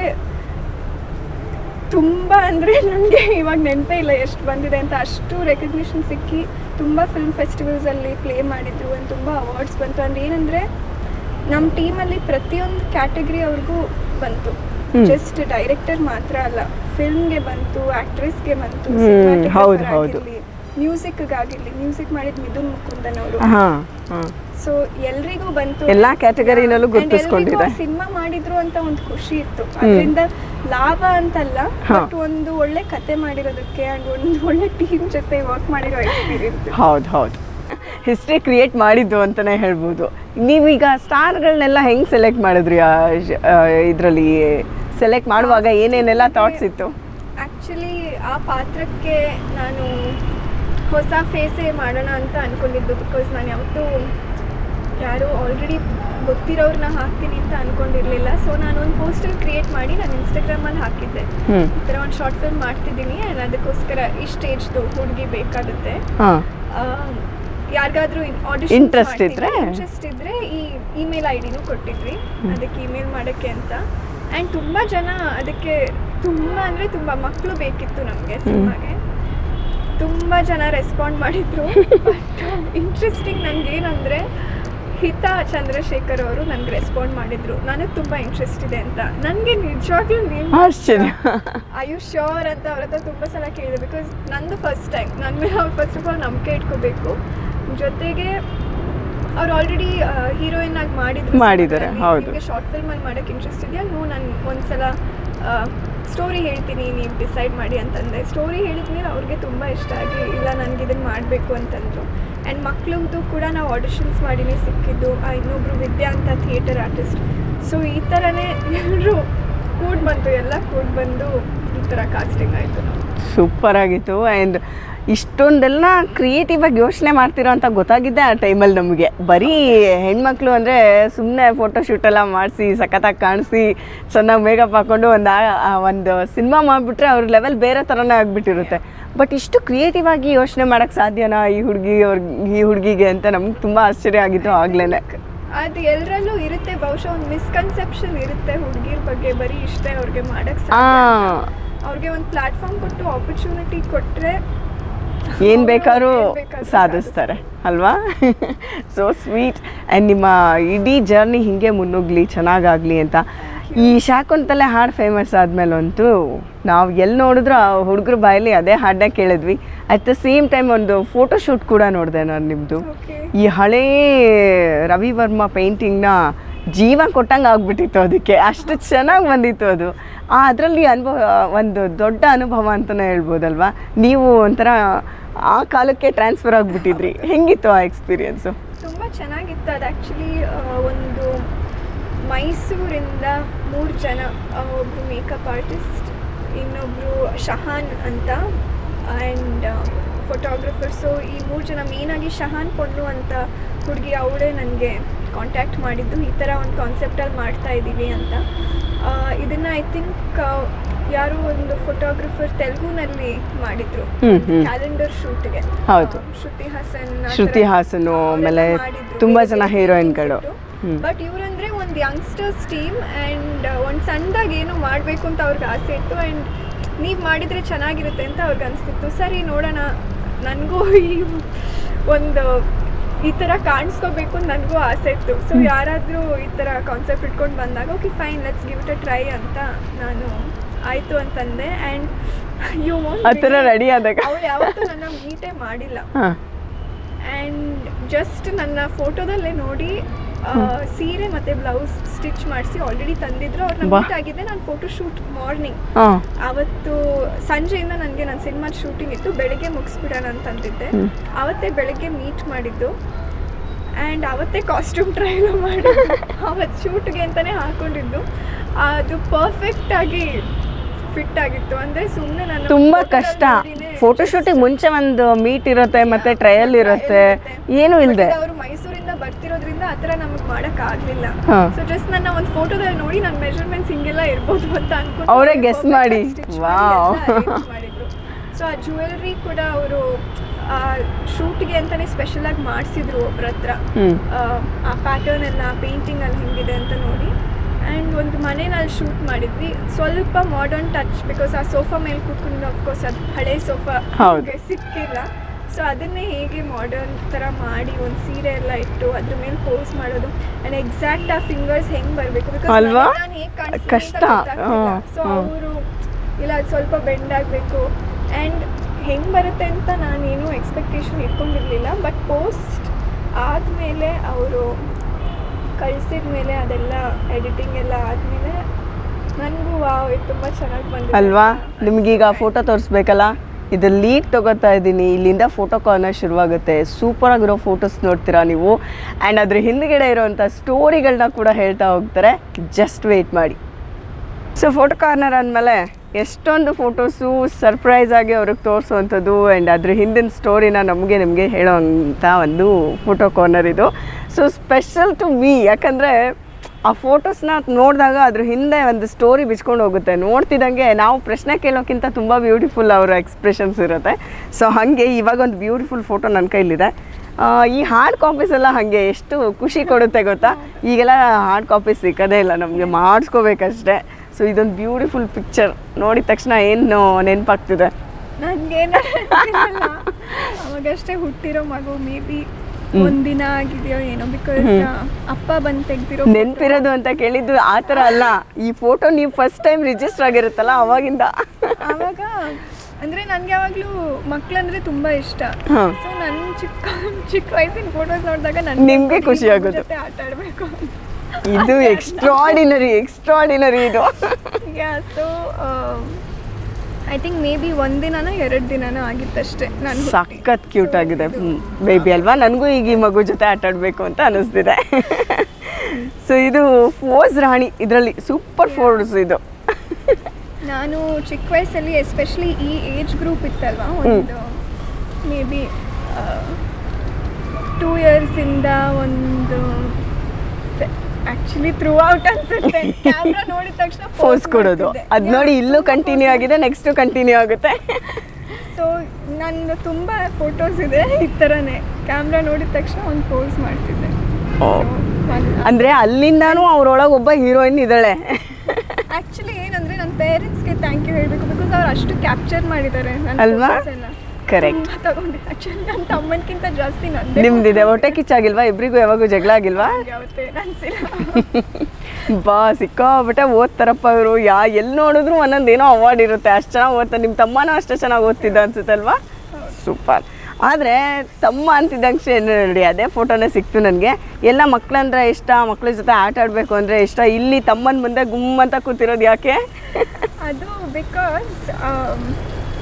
ತುಂಬ ಅಂದರೆ ನನಗೆ ಇವಾಗ ನೆನಪೇ ಇಲ್ಲ ಎಷ್ಟು ಬಂದಿದೆ ಅಂತ ಅಷ್ಟು ರೆಕಗ್ನಿಷನ್ ಸಿಕ್ಕಿ ತುಂಬ ಫಿಲ್ಮ್ ಫೆಸ್ಟಿವಲ್ಸಲ್ಲಿ ಪ್ಲೇ ಮಾಡಿದ್ರು and ತುಂಬ ಅವಾರ್ಡ್ಸ್ ಬಂತು ಅಂದ್ರೆ ಏನಂದರೆ ನಮ್ಮ ಟೀಮಲ್ಲಿ ಪ್ರತಿಯೊಂದು ಕ್ಯಾಟಗರಿ ಅವ್ರಿಗೂ ಬಂತು ಹ್ಮ್. ಜಸ್ಟ್ ಡೈರೆಕ್ಟರ್ ಮಾತ್ರ ಅಲ್ಲ ಫಿಲ್ಮ್ಗೆ ಬಂತು ಆ್ಯಕ್ಟ್ರೆಸ್ಗೆ ಬಂತು ಹ್ಮ್, ಹೌದು, ಹೌದು. ಮ್ಯೂಸಿಕ್ಗಾಗಿರಲಿ ಮ್ಯೂಸಿಕ್ ಮಾಡಿದ ಮಿಥುನ್ ಮುಕುಂದನ್ ಅವರು ಹಾ ಹಾ ಸೊ ಎಲ್ರಿಗೂ ಬಂತು ಎಲ್ಲಾ category-ನಲ್ಲೂ ಗುರ್ತಿಸ್ಕೊಂಡಿದೆ. ಸಿನಿಮಾ ಮಾಡಿದ್ರು ಅಂತ ಒಂದು ಖುಷಿ ಇತ್ತು ಅದರಿಂದ ಲಾಭ ಅಂತಲ್ಲ ಹಾ. ಬಟ್ ಒಂದು ಒಳ್ಳೆ ಕತೆ ಮಾಡಿರೋದಕ್ಕೆ ಅಂಡ್ ಒಂದು ಒಳ್ಳೆ ಟೀಮ್ ಜೊತೆ ವರ್ಕ್ ಮಾಡಿರೋ ಎಕ್ಸ್ಪೀರಿಯನ್ಸ್ ಹೌದು ಹೌದು ಹಿಸ್ಟ್ರಿ ಕ್ರಿಯೇಟ್ ಮಾಡಿದ್ದು ಅಂತಲೇ ಹೇಳ್ಬೋದು ನೀವೀಗ ಸ್ಟಾರ್ಗಳನ್ನೆಲ್ಲ ಹೆಂಗೆ ಸೆಲೆಕ್ಟ್ ಮಾಡಿದ್ರಿ ಇದರಲ್ಲಿ ಸೆಲೆಕ್ಟ್ ಮಾಡುವಾಗ ಏನೇನೆಲ್ಲ ಥಾಟ್ಸ್ ಇತ್ತು ಆ್ಯಕ್ಚುಲಿ ಆ ಪಾತ್ರಕ್ಕೆ ನಾನು ಹೊಸ ಫೇಸೇ ಮಾಡೋಣ ಅಂತ ಅನ್ಕೊಂಡಿದ್ದು ಬಿಕಾಸ್ ನಾನು ಯಾವತ್ತೂ ಯಾರು ಆಲ್ರೆಡಿ ಗೊತ್ತಿರೋರ್ನ ಹಾಕ್ತೀನಿ ಅಂತ ಅನ್ಕೊಂಡಿರ್ಲಿಲ್ಲ ಸೊ ನಾನು ಒಂದು ಪೋಸ್ಟರ್ ಕ್ರಿಯೇಟ್ ಮಾಡಿ ನಾನು ಇನ್ಸ್ಟಾಗ್ರಾಮಲ್ಲಿ ಹಾಕಿದ್ದೆ ಹ್ಞೂ ಈ ಥರ ಒಂದು ಶಾರ್ಟ್ ಫಿಲ್ಮ್ ಮಾಡ್ತಿದ್ದೀನಿ ಆ್ಯಂಡ್ ಅದಕ್ಕೋಸ್ಕರ ಈ ಸ್ಟೇಜ್ದು ಹುಡುಗಿ ಬೇಕಾಗುತ್ತೆ ಹಾಂ ಯಾರಿಗಾದ್ರೂ Interest ಇದ್ರೆ? ಇಂಟ್ರೆಸ್ಟ್ ಇದ್ರೆ ಈ ಇಮೇಲ್ ಐ ಡಿನೂ ಕೊಟ್ಟಿದ್ವಿ ಅದಕ್ಕೆ ಇಮೇಲ್ ಮಾಡೋಕ್ಕೆ ಅಂತ ಆ್ಯಂಡ್ ತುಂಬ ಜನ ಅದಕ್ಕೆ ತುಂಬ ಅಂದರೆ ತುಂಬ ಮಕ್ಕಳು ಬೇಕಿತ್ತು ನಮಗೆ ಸಿನಿಮಾಗೆ ತುಂಬ ಜನ ರೆಸ್ಪಾಂಡ್ ಮಾಡಿದ್ರು ಬಟ್ ಇಂಟ್ರೆಸ್ಟಿಂಗ್ ನನಗೇನಂದರೆ ಹಿತಾ ಚಂದ್ರಶೇಖರ್ ಅವರು ನನಗೆ ರೆಸ್ಪಾಂಡ್ ಮಾಡಿದ್ರು ನನಗೆ ತುಂಬ ಇಂಟ್ರೆಸ್ಟ್ ಇದೆ ಅಂತ ನನಗೆ ನಿಜವಾಗ್ಲೂ ನೀವು ಆಶ್ಚರ್ಯ ಐ ಯು ಶ್ಯೂರ್ ಅಂತ ಅವ್ರ ಹತ್ರ ತುಂಬ ಸಲ ಕೇಳಿದೆ ಬಿಕಾಸ್ ನಂದು ಫಸ್ಟ್ ಟೈಮ್ ನನ್ನ ಮೇಲೆ ಅವ್ರು ಫಸ್ಟ್ ಆಫ್ ಆಲ್ ನಂಬಿಕೆ ಇಟ್ಕೋಬೇಕು ಜೊತೆಗೆ ಅವ್ರು ಆಲ್ರೆಡಿ ಹೀರೋಯಿನ್ ಆಗಿ ಮಾಡಿದ್ರು ಮಾಡಿದ್ದಾರೆ, ಹೌದು. ಶಾರ್ಟ್ ಫಿಲ್ಮಲ್ಲಿ ಮಾಡೋಕ್ಕೆ ಇಂಟ್ರೆಸ್ಟ್ ಇದೆಯಾ ನೋ ನಾನು ಒಂದ್ಸಲ ಸ್ಟೋರಿ ಹೇಳ್ತೀನಿ ನೀವು ಡಿಸೈಡ್ ಮಾಡಿ ಅಂತಂದೆ ಸ್ಟೋರಿ ಹೇಳಿದ್ಮೇಲೆ ಅವ್ರಿಗೆ ತುಂಬ ಇಷ್ಟ ಆಗಿ ಇಲ್ಲ ನನಗೆ ಇದನ್ನು ಮಾಡಬೇಕು ಅಂತಂದರು ಆ್ಯಂಡ್ ಮಕ್ಳದ್ದು ಕೂಡ ನಾವು ಆಡಿಷನ್ಸ್ ಮಾಡಿನೇ ಸಿಕ್ಕಿದ್ದು ಆ ಇನ್ನೊಬ್ರು ವಿದ್ಯಾ ಅಂತ ಥಿಯೇಟರ್ ಆರ್ಟಿಸ್ಟ್ ಸೊ ಈ ಥರನೇ ಎಲ್ಲರೂ ಕೂಡ್ ಬಂತು ಎಲ್ಲ ಕೂಡ್ ಬಂದು ಈ ಥರ ಕಾಸ್ಟಿಂಗ್ ಆಯಿತು ನಾವು ಸೂಪರ್ ಆಗಿತ್ತು ಆ್ಯಂಡ್ ಇಷ್ಟೊಂದೆಲ್ಲ ಕ್ರಿಯೇಟಿವ್ ಆಗಿ ಯೋಚನೆ ಮಾಡ್ತಿರೋ ಅಂತ ಗೊತ್ತಾಗಿದ್ದೆ ಆ ಟೈಮಲ್ಲಿ ನಮಗೆ ಬರೀ ಹೆಣ್ಮಕ್ಳು ಅಂದರೆ ಸುಮ್ಮನೆ ಫೋಟೋಶೂಟ್ ಎಲ್ಲ ಮಾಡಿಸಿ ಸಖತ್ತಾಗಿ ಕಾಣಿಸಿ ಚೆನ್ನಾಗಿ ಮೇಕಪ್ ಹಾಕ್ಕೊಂಡು ಒಂದು ಒಂದು ಸಿನಿಮಾ ಮಾಡಿಬಿಟ್ರೆ ಅವ್ರ ಲೆವೆಲ್ ಬೇರೆ ಥರನೇ ಆಗಿಬಿಟ್ಟಿರುತ್ತೆ ಬಟ್ ಇಷ್ಟು ಕ್ರಿಯೇಟಿವ್ ಆಗಿ ಯೋಚನೆ ಮಾಡೋಕ್ಕೆ ಸಾಧ್ಯನಾ ಈ ಹುಡುಗಿ ಅವ್ರ ಈ ಹುಡುಗಿಗೆ ಅಂತ ನಮ್ಗೆ ತುಂಬ ಆಶ್ಚರ್ಯ ಆಗಿತ್ತು ಆಗ್ಲೇ ಅದು ಎಲ್ಲರಲ್ಲೂ ಇರುತ್ತೆ ಬಹುಶಃ ಒಂದು ಮಿಸ್ಕನ್ಸೆಪ್ಷನ್ ಇರುತ್ತೆ ಹುಡುಗಿರ ಬಗ್ಗೆ ಬರೀ ಇಷ್ಟೇ ಅವ್ರಿಗೆ ಮಾಡಕ್ಕೆ ಹಾಂ ಅವ್ರಿಗೆ ಒಂದು ಪ್ಲಾಟ್ಫಾರ್ಮ್ ಕೊಟ್ಟು ಆಪರ್ಚುನಿಟಿ ಕೊಟ್ಟರೆ ಏನು ಬೇಕಾದ್ರೂ ಸಾಧಿಸ್ತಾರೆ ಅಲ್ವಾ ಸೊ ಸ್ವೀಟ್ ಆ್ಯಂಡ್ ನಿಮ್ಮ ಇಡೀ ಜರ್ನಿ ಹಿಂಗೆ ಮುನ್ನುಗ್ಲಿ ಚೆನ್ನಾಗಾಗಲಿ ಅಂತ ಈ ಶಾಕುಂತಲೆ ಹಾಡು ಫೇಮಸ್ ಆದಮೇಲಂತೂ ನಾವು ಎಲ್ಲಿ ನೋಡಿದ್ರು ಆ ಹುಡುಗರ ಬಾಯಲ್ಲಿ ಅದೇ ಹಾಡನ್ನ ಕೇಳಿದ್ವಿ ಅಟ್ ದ ಸೇಮ್ ಟೈಮ್ ಒಂದು ಫೋಟೋಶೂಟ್ ಕೂಡ ನೋಡಿದೆ ನಾನು ನಿಮ್ಮದು ಓಕೆ ಈ ಹಳೇ ರವಿ ವರ್ಮ ಪೇಂಟಿಂಗ್ನ ಜೀವ ಕೊಟ್ಟಂಗೆ ಆಗ್ಬಿಟ್ಟಿತ್ತು ಅದಕ್ಕೆ ಅಷ್ಟು ಚೆನ್ನಾಗಿ ಬಂದಿತ್ತು ಅದು ಆ ಅದರಲ್ಲಿ ಅನುಭವ ಒಂದು ದೊಡ್ಡ ಅನುಭವ ಅಂತಲೇ ಹೇಳ್ಬೋದಲ್ವಾ ನೀವು ಒಂಥರ ಆ ಕಾಲಕ್ಕೆ ಟ್ರಾನ್ಸ್ಫರ್ ಆಗಿಬಿಟ್ಟಿದ್ರಿ ಹೆಂಗಿತ್ತು ಆ ಎಕ್ಸ್ಪೀರಿಯನ್ಸು ತುಂಬ ಚೆನ್ನಾಗಿತ್ತು ಅದು ಆ್ಯಕ್ಚುಲಿ ಒಂದು ಮೈಸೂರಿಂದ ಮೂರು ಜನ ಆ, ಒಬ್ರು ಮೇಕಪ್ ಆರ್ಟಿಸ್ಟ್ ಇನ್ನೊಬ್ಬರು ಶಹಾನ್ ಅಂತ ಆ್ಯಂಡ್ ಫೋಟೋಗ್ರಫರ್ ಸೊ ಈ ಮೂರು ಜನ ಮೇಯ್ನಾಗಿ ಶಹಾನ್ ಪೊನ್ನು ಅಂತ ಹುಡುಗಿ ಅವಳೇ ನನಗೆ ಕಾಂಟ್ಯಾಕ್ಟ್ ಮಾಡಿದ್ದು ಈ ಥರ ಒಂದು ಕಾನ್ಸೆಪ್ಟಲ್ಲಿ ಮಾಡ್ತಾ ಇದ್ದೀವಿ ಅಂತ ಇದನ್ನು ಐ ಥಿಂಕ್ ಯಾರೋ ಒಂದು ಫೋಟೋಗ್ರಫರ್ ತೆಲುಗುನಲ್ಲಿ ಮಾಡಿದ್ರು ಹ್ಮ್, ಹ್ಮ್. ಕ್ಯಾಲೆಂಡರ್ ಶೂಟ್ಗೆ ಹೌದು. ಶ್ರುತಿ ಹಾಸನ್ ಆ ಶ್ರುತಿ ಥರ ಹಾಸನು ಅವ್ರೆಲ್ಲ ಆಮೇಲೆ ಮಾಡಿದ್ರು. ತುಂಬ ಬೇರೆ ಜನ ಬೇರೆ ಹೀರೋಯಿನ್ಗಳು concept. ಹ್ಮ್. ಬಟ್ ಇವ್ರಂದ್ರೆ ಒಂದು ಯಂಗ್ಸ್ಟರ್ಸ್ ಟೀಮ್ ಆ್ಯಂಡ್ ಒಂದು ಸಣ್ಣದಾಗಿ ಏನು ಮಾಡಬೇಕು ಅಂತ ಅವ್ರಿಗೆ ಆಸೆ ಇತ್ತು ಆ್ಯಂಡ್ ನೀವು ಮಾಡಿದರೆ ಚೆನ್ನಾಗಿರುತ್ತೆ ಅಂತ ಅವ್ರಿಗೆ ಅನಿಸ್ತಿತ್ತು ಸರಿ ನೋಡೋಣ ನನಗೂ ಈ ಒಂದು ಈ ಥರ ಕಾಣಿಸ್ಕೋಬೇಕು ನನಗೂ ಆಸೆ ಇತ್ತು ಸೊ ಯಾರಾದರೂ ಈ ಥರ ಕಾನ್ಸೆಪ್ಟ್ ಇಟ್ಕೊಂಡು ಬಂದಾಗ okay fine let's give it a try ಅಂತ ನಾನು ಆಯಿತು ಅಂತಂದೆ ಆ್ಯಂಡ್ ಯು ಆ ಥರ ರೆಡಿ ಆದಾಗ ಅವ್ರು ಯಾವತ್ತೂ ನನ್ನ ಮೀಟೇ ಮಾಡಿಲ್ಲ ಹಾಂ ಆ್ಯಂಡ್ ಜಸ್ಟ್ ನನ್ನ ಫೋಟೋದಲ್ಲೇ ನೋಡಿ ಆ, ಸೀರೆ ಮತ್ತು ಬ್ಲೌಸ್ ಸ್ಟಿಚ್ ಮಾಡಿಸಿ ಆಲ್ರೆಡಿ ತಂದಿದ್ರು ಅವ್ರನ್ನ ಬಾ. ಮೀಟ್ ಆಗಿದ್ದೆ ನಾನು ಫೋಟೋ ಶೂಟ್ ಮಾರ್ನಿಂಗ್ ಹಾಂ ಅವತ್ತು ಸಂಜೆಯಿಂದ ನನಗೆ ನನ್ನ ಸಿನಿಮಾದ ಶೂಟಿಂಗ್ ಇತ್ತು ಬೆಳಗ್ಗೆ ಮುಗಿಸ್ಬಿಡೋಣ ಅಂತಂದಿದ್ದೆ ಹ್ಮ್. ಅವತ್ತೇ ಬೆಳಗ್ಗೆ ಮೀಟ್ ಮಾಡಿದ್ದು ಆ್ಯಂಡ್ ಅವತ್ತೇ ಕಾಸ್ಟ್ಯೂಮ್ ಟ್ರಯಲ್ ಮಾಡಿದ್ದು ಅವತ್ತು ಶೂಟ್ಗೆ ಅಂತಲೇ ಹಾಕೊಂಡಿದ್ದು ಅದು ಪರ್ಫೆಕ್ಟಾಗಿ ಫಿಟ್ ಆಗಿತ್ತು ಅಂದರೆ ಸುಮ್ಮನೆ ನಾನು ತುಂಬಾ photoದಲ್ಲಿ ಕಷ್ಟ ನೋಡಿನೇ ಫೋಟೋ ಶೂಟಿಗೆ ಮುಂಚೆ ಒಂದು ಮೀಟ್ ಇರುತ್ತೆ ಮತ್ತೆ ಟ್ರಯಲ್ ಇರುತ್ತೆ ಏನು ಇಲ್ಲದೆ ಅವರು ಮೈಸೂರಿಂದ ಬರ್ತಿರೋದ್ರಿಂದ ಆ ಥರ ನಮಗೆ ಮಾಡಕ್ ಆಗ್ಲಿಲ್ಲ ಹಾ. ಸೊ ಜಸ್ಟ್ ನನ್ನ ಒಂದು ಫೋಟೋದಲ್ಲಿ ನೋಡಿ ನನ್ನ ಮೆಜರ್ಮೆಂಟ್ಸ್ ಹಿಂಗೆಲ್ಲ ಇರ್ಬೋದು ಅಂತ ಅನ್ಕೊಂಡು ಅವ್ರೇ guess ಮಾಡಿ. Wow. ಮಾಡಿದ್ರು ಸೊ ಆ ಜ್ಯುವೆಲ್ರಿ ಕೂಡ ಅವರು ಆ ಶೂಟ್ಗೆ ಅಂತಾನೆ ಸ್ಪೆಷಲ್ ಆಗಿ ಮಾಡಿಸಿದ್ರು ಒಬ್ರ ಹತ್ರ ಹ್ಞೂ ಆ, ಆ ಪ್ಯಾಟರ್ನ್ ಎಲ್ಲ ಪೇಂಟಿಂಗ್ ಅಲ್ಲಿ ಹೆಂಗಿದೆ ಅಂತ ನೋಡಿ ಆ್ಯಂಡ್ ಒಂದು ಮನೆಯಲ್ಲಿ ಶೂಟ್ ಮಾಡಿದ್ವಿ ಸ್ವಲ್ಪ ಮಾಡರ್ನ್ ಟಚ್ ಬಿಕಾಸ್ ಆ ಸೋಫಾ ಮೇಲೆ ಕೂತ್ಕೊಂಡು ಅಫ್ಕೋರ್ಸ್ ಅದು ಹಳೆ ಸೋಫಾ ಹೌದು. ಸಿಕ್ಕಿಲ್ಲ ಸೊ ಅದನ್ನೇ ಹೇಗೆ ಮಾಡರ್ನ್ ಥರ ಮಾಡಿ ಒಂದು ಸೀರೆ ಎಲ್ಲ ಇಟ್ಟು ಅದ್ರ ಮೇಲೆ ಪೋಸ್ ಮಾಡೋದು ಆ್ಯಂಡ್ ಎಕ್ಸಾಕ್ಟ್ ಆ ಫಿಂಗರ್ಸ್ ಹೆಂಗೆ ಬರಬೇಕು ಅಲ್ವಾ? ಬಿಕಾಸ್ ಕಷ್ಟ. Hmm, so hmm. ಅವರು ಇಲ್ಲ ಅದು ಸ್ವಲ್ಪ ಬೆಂಡ್ ಆಗಬೇಕು ಆ್ಯಂಡ್ ಹೆಂಗೆ ಬರುತ್ತೆ ಅಂತ ನಾನೇನು ಎಕ್ಸ್ಪೆಕ್ಟೇಷನ್ ಇಟ್ಕೊಂಡಿರಲಿಲ್ಲ ಬಟ್ ಪೋಸ್ಟ್ ಆದಮೇಲೆ ಅವರು ಕಳಿಸಿದ ಮೇಲೆ ಅದೆಲ್ಲ ಎಡಿಟಿಂಗ್ ಎಲ್ಲ ಆದಮೇಲೆ ನನಗೂ ವಾವ್ ಇದು ತುಂಬ ಚೆನ್ನಾಗಿ ಬಂದಿದೆ ಅಲ್ವಾ ಅಂತ ನಿಮ್ಗೀಗ ಫೋಟೋ ತೋರಿಸ್ಬೇಕಲ್ಲ ಇದು ಲೀಡ್ ತಗೋತಾ ಇದ್ದೀನಿ ಇಲ್ಲಿಂದ ಫೋಟೋ ಕಾರ್ನರ್ ಶುರುವಾಗುತ್ತೆ ಸೂಪರ್ ಆಗಿರೋ ಫೋಟೋಸ್ ನೋಡ್ತೀರಾ ನೀವು ಆ್ಯಂಡ್ ಅದ್ರ ಹಿಂದ್ಗಡೆ ಇರೋವಂಥ ಸ್ಟೋರಿಗಳನ್ನ ಕೂಡ ಹೇಳ್ತಾ ಹೋಗ್ತಾರೆ ಜಸ್ಟ್ ವೆಯ್ಟ್ ಮಾಡಿ ಸೊ ಫೋಟೋ ಕಾರ್ನರ್ ಅಂದಮೇಲೆ ಎಷ್ಟೊಂದು ಫೋಟೋಸು ಸರ್ಪ್ರೈಸ್ ಆಗಿ ಅವ್ರಿಗೆ ತೋರಿಸುವಂಥದ್ದು ಆ್ಯಂಡ್ ಅದ್ರ ಹಿಂದಿನ ಸ್ಟೋರಿನ ನಮಗೆ ನಿಮಗೆ ಹೇಳೋವಂಥ ಒಂದು ಫೋಟೋ ಕಾರ್ನರ್ ಇದು ಸೊ ಸ್ಪೆಷಲ್ ಟು ಮೀ ಯಾಕಂದರೆ ಆ ಫೋಟೋಸ್ನ ನೋಡಿದಾಗ ಅದ್ರ ಹಿಂದೆ ಒಂದು ಸ್ಟೋರಿ ಬಿಚ್ಕೊಂಡು ಹೋಗುತ್ತೆ ನೋಡ್ತಿದ್ದಂಗೆ ನಾವು ಪ್ರಶ್ನೆ ಕೇಳೋಕ್ಕಿಂತ ತುಂಬ ಬ್ಯೂಟಿಫುಲ್ ಅವರ ಎಕ್ಸ್ಪ್ರೆಷನ್ಸ್ ಇರುತ್ತೆ ಸೊ ಹಾಗೆ ಇವಾಗ ಒಂದು ಬ್ಯೂಟಿಫುಲ್ ಫೋಟೋ ನನ್ನ ಕೈಲಿದೆ ಆ, ಈ ಹಾರ್ಡ್ ಕಾಪೀಸ್ ಎಲ್ಲ ಹಾಗೆ ಎಷ್ಟು ಖುಷಿ ಕೊಡುತ್ತೆ ಗೊತ್ತಾ ಈಗೆಲ್ಲ ಹಾರ್ಡ್ ಕಾಪೀಸ್ ಸಿಗೋದೇ ಇಲ್ಲ ನಮಗೆ ಮಾಡಿಸ್ಕೋಬೇಕಷ್ಟೇ ಸೊ ಇದೊಂದು ಬ್ಯೂಟಿಫುಲ್ ಪಿಕ್ಚರ್ ನೋಡಿದ ತಕ್ಷಣ ಏನು ನೆನಪಾಗ್ತಿದೆ ನನ್ಗೇನು ಅವಾಗಷ್ಟೇ ಹುಟ್ಟಿರೋ ಮಗು ಮೇ ಬಿ ಒಂದಿನ ಆಗಿದೆಯೋ ಏನೋ ಬಿಕಾಸ್ ಅಪ್ಪ ಬಂದು ತೆಗ್ದಿರೋ ನೆನಪಿರೋದು ಅಂತ ಕೇಳಿದ್ದು ಆ ಥರ ಅಲ್ಲ ಈ ಫೋಟೋ ನೀವು ಫಸ್ಟ್ ಟೈಮ್ ರಿಜಿಸ್ಟರ್ ಆಗಿರುತ್ತಲ್ಲ ಅವಾಗಿಂದ ಆವಾಗ ಅಂದ್ರೆ ನನ್ಗೆ ಯಾವಾಗ್ಲೂ ಮಕ್ಳಂದ್ರೆ ತುಂಬಾ ಇಷ್ಟ ಹಾಂ ಸೊ ನನ್ನ ಚಿಕ್ಕ ಚಿಕ್ಕ ವಯಸ್ಸಿನ ಫೋಟೋಸ್ ನೋಡಿದಾಗ ನಿಮ್ಗೆ ಖುಷಿ ಆಗೋದು. ಜೊತೆ ಆಟ ಆಡ್ಬೇಕು ಇದು ಎಕ್ಸ್ಟ್ರಾಡಿನರಿ ಎಕ್ಸ್ಟ್ರಾಡಿನರಿ ಇದು yeah so I think maybe ಒಂದಿನನೋ ಎರಡು ದಿನನೋ ಆಗಿತ್ತಷ್ಟೇ ನಾನು ಹುಟ್ಟಿ. ಸಖತ್ ಕ್ಯೂಟ್ So, ಆಗಿದೆ ಇದು- ಬೇಬಿ ಅಲ್ವಾ ನನಗೂ ಈಗ ಈ ಮಗು ಜೊತೆ ಆಟ ಆಡಬೇಕು ಅಂತ ಅನಿಸ್ತಿದೆ ಸೊ ಇದು ಫೋಸ್ ರಾಣಿ ಇದರಲ್ಲಿ ಸೂಪರ್ ಫೋರ್ಸ್ ಇದು ನಾನು ಚಿಕ್ಕ ವಯಸ್ಸಲ್ಲಿ ಎಸ್ಪೆಷಲಿ ಈ ಏಜ್ ಗ್ರೂಪ್ ಇತ್ತಲ್ವಾ ಒಂದು ಮೇ ಬಿ ಟೂ ಇಯರ್ಸಿಂದ ಒಂದು ಆ್ಯಕ್ಚುಲಿ ಥ್ರೂ ಔಟ್ ಅನ್ಸುತ್ತೆ ಕ್ಯಾಮ್ರಾ ನೋಡಿದ ತಕ್ಷಣ ಫೋಸ್ ಕೊಡೋದು ಅದು ನೋಡಿ ಇಲ್ಲೂ ಕಂಟಿನ್ಯೂ ಆಗಿದೆ ನೆಕ್ಸ್ಟು ಕಂಟಿನ್ಯೂ ಆಗುತ್ತೆ ಸೊ ನನ್ನ ತುಂಬ ಫೋಟೋಸ್ ಇದೆ ಈ ಥರನೇ ಕ್ಯಾಮ್ರಾ ನೋಡಿದ ತಕ್ಷಣ ಒಂದು ಪೋಸ್ ಮಾಡ್ತಿದ್ದೆ ಓ. ಅಂದರೆ ಅಲ್ಲಿಂದಾನು ಅವ್ರೊಳಗೆ ಒಬ್ಬ ಹೀರೋಯಿನ್ ಇದ್ದಾಳೆ ಆ್ಯಕ್ಚುಲಿ ಏನಂದರೆ ನನ್ನ ಪೇರೆಂಟ್ಸ್ಗೆ ಥ್ಯಾಂಕ್ ಯು ಹೇಳಬೇಕು ಬಿಕಾಸ್ ಅವ್ರು ಅಷ್ಟು ಕ್ಯಾಪ್ಚರ್ ಮಾಡಿದ್ದಾರೆ ನನ್ನ ಅಲ್ವಾ? photos ಎಲ್ಲ Correct. ತುಂಬ ತಗೊಂಡೆ ಆ್ಯಕ್ಚುಲಿ ನನ್ನ ತಮ್ಮನಕ್ಕಿಂತ ಜಾಸ್ತಿ ನಂದೇ ನಿಮ್ದಿದೆ ಹೊಟ್ಟೆ ಕಿಚ್ಚಾಗಿಲ್ವಾ ಇಬ್ರಿಗೂ ಯಾವಾಗೂ ಜಗಳ ಆಗಿಲ್ವಾ ಯಾವತ್ತೇ ಅನ್ಸಿಲ್ಲ ಬಾ ಸಿಕ್ಕಾಬಿಟ್ಟೆ ಓದ್ತಾರಪ್ಪ ಇವರು ಯಾ ಎಲ್ಲಿ ನೋಡಿದ್ರು ಒಂದೊಂದು ಏನೋ ಅವಾರ್ಡ್ ಇರುತ್ತೆ ಅಷ್ಟು ಚೆನ್ನಾಗಿ ಓದ್ತಾರೆ ನಿಮ್ಮ ತಮ್ಮನೂ ಅಷ್ಟೇ ಚೆನ್ನಾಗಿ ಓದ್ತಿದ್ದ ಅನ್ಸುತ್ತಲ್ವಾ ಸೂಪರ್ ಆದರೆ ತಮ್ಮ ಅಂತಿದ್ದಂಗೆ ನೋಡಿ ಅದೇ ಫೋಟೋನೇ ಸಿಕ್ತು ನನಗೆ ಎಲ್ಲ ಮಕ್ಳಂದ್ರೆ ಇಷ್ಟ ಮಕ್ಳ ಜೊತೆ ಆಟ ಆಡಬೇಕು ಅಂದರೆ ಇಷ್ಟ ಇಲ್ಲಿ ತಮ್ಮನ ಮುಂದೆ ಗುಮ್ಮಂತ ಕೂತಿರೋದು ಯಾಕೆ ಅದು ಬಿಕಾಸ್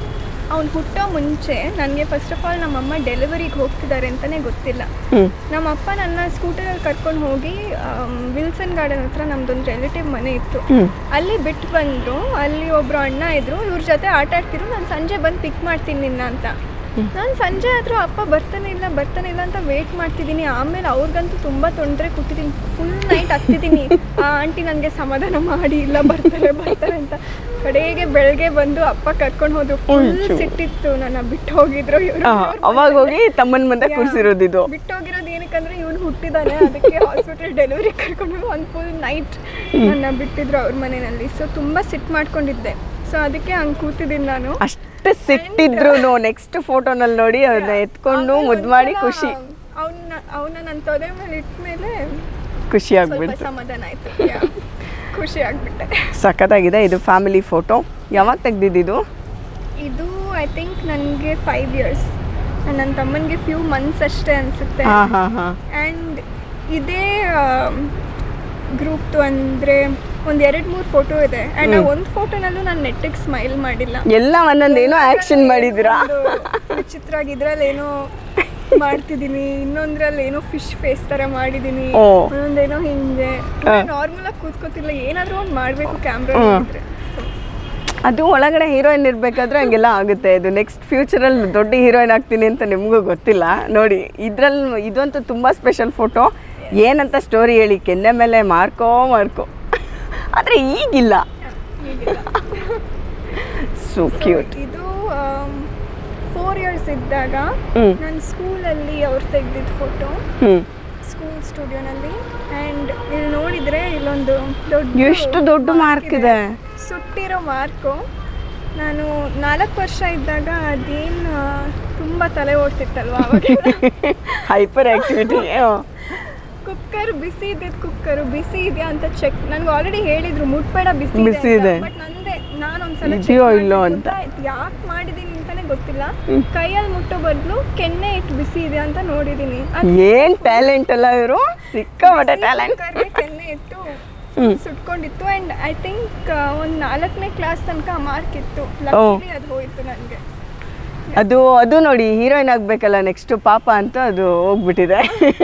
ಅವ್ನು ಹುಟ್ಟೋ ಮುಂಚೆ ನನಗೆ ಫಸ್ಟ್ ಆಫ್ ಆಲ್ ನಮ್ಮಮ್ಮ ಡೆಲಿವರಿಗೆ ಹೋಗ್ತಿದ್ದಾರೆ ಅಂತಲೇ ಗೊತ್ತಿಲ್ಲ ಹ್ಮ್ ನಮ್ಮ ಅಪ್ಪ ನನ್ನ ಸ್ಕೂಟರಲ್ಲಿ ಕರ್ಕೊಂಡು ಹೋಗಿ ಆಮ್, ವಿಲ್ಸನ್ ಗಾರ್ಡನ್ ಹತ್ರ ನಮ್ದೊಂದು ರಿಲೇಟಿವ್ ಮನೆ ಇತ್ತು ಹ್ಮ್ ಅಲ್ಲಿ ಬಿಟ್ಟು ಬಂದರು ಅಲ್ಲಿ ಒಬ್ಬರು ಅಣ್ಣ ಇದ್ರು ಇವ್ರ ಜೊತೆ ಆಟ ಆಡ್ತಿರು ನಾನು ಸಂಜೆ ಬಂದು ಪಿಕ್ ಮಾಡ್ತೀನಿ ನಿನ್ನ ಅಂತ ನಾನು ಸಂಜೆ ಆದರೂ ಅಪ್ಪ ಬರ್ತಾನೆ ಇಲ್ಲ ಬರ್ತಾನೆ ಇಲ್ಲ ಅಂತ ವೇಟ್ ಮಾಡ್ತಿದ್ದೀನಿ ಆಮೇಲೆ ಅವ್ರಿಗಂತೂ ತುಂಬ ತೊಂದರೆ ಕೊಟ್ಟಿದ್ದೀನಿ ಫುಲ್ ನೈಟ್ ಹತ್ತಿದ್ದೀನಿ ಆ ಆಂಟಿ ನನಗೆ ಸಮಾಧಾನ ಮಾಡಿ ಇಲ್ಲ ಬರ್ತಾರೆ ಬರ್ತಾರೆ ಅಂತ ಕಡೆಗೆ ಬೆಳಗ್ಗೆ ಬಂದು ಅಪ್ಪ ಕರ್ಕೊಂಡು ಹೋದ್ರು ಫುಲ್ ಉಂಚು. ಸಿಟ್ಟಿತ್ತು ನನ್ನ ಬಿಟ್ಟು ಹೋಗಿದ್ರು ಇವರು ಆ, ಅವಾಗ ಹೋಗಿ ತಮ್ಮನ ಮುಂದೆ ಕೂರಿಸಿರೋದು ಇದು ಬಿಟ್ಟೋಗಿರೋದು ಏನಕ್ಕಂದ್ರೆ ಇವನು ಹುಟ್ಟಿದಾನೆ ಅದಕ್ಕೆ ಹಾಸ್ಪಿಟಲ್ ಡೆಲಿವರಿ ಕರ್ಕೊಂಡು ಒಂದು ಫುಲ್ ನೈಟ್ ನನ್ನ ಬಿಟ್ಟಿದ್ರು ಅವ್ರ ಮನೆಯಲ್ಲಿ ಸೊ ತುಂಬ ಸಿಟ್ ಮಾಡ್ಕೊಂಡಿದ್ದೆ ಸೊ ಅದಕ್ಕೆ ಹಂಗೆ ಕೂತಿದ್ದೀನಿ ನಾನು ಅಷ್ಟು ಸಿಟ್ಟಿದ್ರು ನೆಕ್ಸ್ಟ್ ಫೋಟೋನಲ್ಲಿ ನೋಡಿ ಅದನ್ನ ಎತ್ಕೊಂಡು ಮುದ್ದು ಮಾಡಿ ಖುಷಿ ಅವನ್ನ ಅವನ್ನ ನನ್ನ ತೊಡೆ ಮೇಲೆ ಇಟ್ಮೇಲೆ ಖುಷಿ ಸ್ವಲ್ಪ ಆಗ್ಬಿಡ್ತು ಸಮಾಧಾನ ಆಯ್ತು Yeah. ಖುಷಿ ಆಗ್ಬಿಟ್ಟೆ ಸಖತ್ತಾಗಿದೆ ಇದು ಫ್ಯಾಮಿಲಿ ಫೋಟೋ ಯಾವಾಗ ತೆಗ್ದಿದ್ದು ಇದು ಐ ಥಿಂಕ್ ನನಗೆ ಫೈವ್ ಇಯರ್ಸ್ ನನ್ನ ತಮ್ಮನಿಗೆ ಫ್ಯೂ ಮಂತ್ಸ್ ಅಷ್ಟೇ ಅನಿಸುತ್ತೆ ಹಾ ಹಾ ಹಾ ಆ್ಯಂಡ್ ಇದೇ ಗ್ರೂಪ್ದು ಅಂದರೆ ಒಂದು ಎರಡು ಮೂರು ಫೋಟೋ ಇದೆ ಆ್ಯಂಡ್ ಆ ಒಂದು ಫೋಟೋನಲ್ಲೂ ನಾನು ನೆಟ್ಟಿಗೆ ಸ್ಮೈಲ್ ಮಾಡಿಲ್ಲ ಎಲ್ಲ ಒಂದೊಂದೇನೋ ಆಕ್ಷನ್ ಮಾಡಿದ್ದೀರಾ ಒಂದು ವಿಚಿತ್ರ ಇದ್ರಲ್ಲಿ ಏನೋ ಮಾಡ್ತಿದ್ದೀನಿ ಇನ್ನೊಂದ್ರಲ್ಲಿ ಏನೋ ಫಿಶ್ ಫೇಸ್ ತರ ಮಾಡಿದ್ದೀನಿ ಓ. ಇನ್ನೊಂದೇನೋ ಹಿಂಗೆ ಹಾ. ನಾರ್ಮಲ್ ಆಗಿ ಕೂತ್ಕೋತಿಲ್ಲ ಏನಾದ್ರೂ ಒಂದು ಮಾಡ್ಬೇಕು ಕ್ಯಾಮ್ರಾ ಹ್ಮ್. ಅದು ಒಳಗಡೆ ಹೀರೋಯಿನ್ ಇರಬೇಕಾದ್ರೆ ಹಂಗೆಲ್ಲ ಆಗುತ್ತೆ ಇದು ನೆಕ್ಸ್ಟ್ ಫ್ಯೂಚರಲ್ಲಿ ದೊಡ್ಡ ಹೀರೋಯಿನ್ ಆಗ್ತೀನಿ ಅಂತ ನಿಮಗೂ ಗೊತ್ತಿಲ್ಲ ನೋಡಿ ಇದ್ರಲ್ಲಿ ಇದಂತೂ ತುಂಬ ಸ್ಪೆಷಲ್ ಫೋಟೋ ಏನಂತ ಸ್ಟೋರಿ ಹೇಳಿ ಕೆನ್ನೆ ಮೇಲೆ ಮಾರ್ಕೋ ಮಾರ್ಕೋ ಆದರೆ ಈಗಿಲ್ಲ ಸೊ ಕ್ಯೂಟ್ ಇದು ಫೋರ್ ಇಯರ್ಸ್ ಇದ್ದಾಗ ಹ್ಮ್. ನನ್ನ ಸ್ಕೂಲಲ್ಲಿ ಅವ್ರು ತೆಗ್ದಿದ್ದ ಫೋಟೋ ಹ್ಞೂ ಸ್ಕೂಲ್ ಸ್ಟುಡಿಯೋನಲ್ಲಿ ಆ್ಯಂಡ್ ಇಲ್ಲಿ ನೋಡಿದ್ರೆ ಇಲ್ಲೊಂದು ದೊಡ್ಡ ಎಷ್ಟು ದೊಡ್ಡ mark ಇದೆ. ಸುಟ್ಟಿರೋ ಮಾರ್ಕು ನಾನು ನಾಲ್ಕು ವರ್ಷ ಇದ್ದಾಗ ಅದೇನು ತುಂಬ ತಲೆ ಓಡ್ತಿತ್ತಲ್ವ ಅವಾಗ ಹೈಪರ್ ಆ್ಯಕ್ಟಿವಿಟಿ ಕುಕ್ಕರ್ ಬಿಸಿ ಇದ್ದಿದ್ದು ಕುಕ್ಕರ್ ಬಿಸಿ ಇದೆಯಾ ಅಂತ ಚೆಕ್ ನನಗೆ ಆಲ್ರೆಡಿ ಹೇಳಿದ್ರು ಮುಟ್ಬೇಡ ಬಿಸಿ ಬಿಸಿ ಇದೆ. ಬಟ್ ನಂದೆ ನಾನು ಒಂದ್ಸಲ ಇದೆಯೋ ಇಲ್ಲೋ ಅಂತ. ಯಾಕೆ ಮಾಡಿದೀನಿ ಅಂತಾನೆ ಗೊತ್ತಿಲ್ಲ ಕೈಯಲ್ಲಿ ಮುಟ್ಟೋ ಬದಲು ಕೆನ್ನೆ ಇಟ್ಟು ಬಿಸಿ ಇದೆ ಅಂತ ನೋಡಿದೀನಿ ಏನು ಟ್ಯಾಲೆಂಟ್ ಅಲ್ಲ ಇವರು ಸಿಕ್ಕಾಪಟ್ಟೆ ಟ್ಯಾಲೆಂಟ್ ಕುಕ್ಕರ್ಗೆ ಕೆನ್ನೆ ಇಟ್ಟು ಹ್ಮ್. ಸುಟ್ಕೊಂಡಿತ್ತು ಅಂಡ್ ಐ ಥಿಂಕ್ ಒಂದು ನಾಲ್ಕನೇ ಕ್ಲಾಸ್ ತನಕ ಮಾರ್ಕ್ ಇತ್ತು ಲಕ್ಕಿಲಿ ಅದು ಹೋಯ್ತು ನನಗೆ ಅದು ಅದು ನೋಡಿ ಹೀರೋಯಿನ್ ಆಗಬೇಕಲ್ಲ ನೆಕ್ಸ್ಟು ಪಾಪ ಅಂತ ಅದು ಹೋಗ್ಬಿಟ್ಟಿದೆ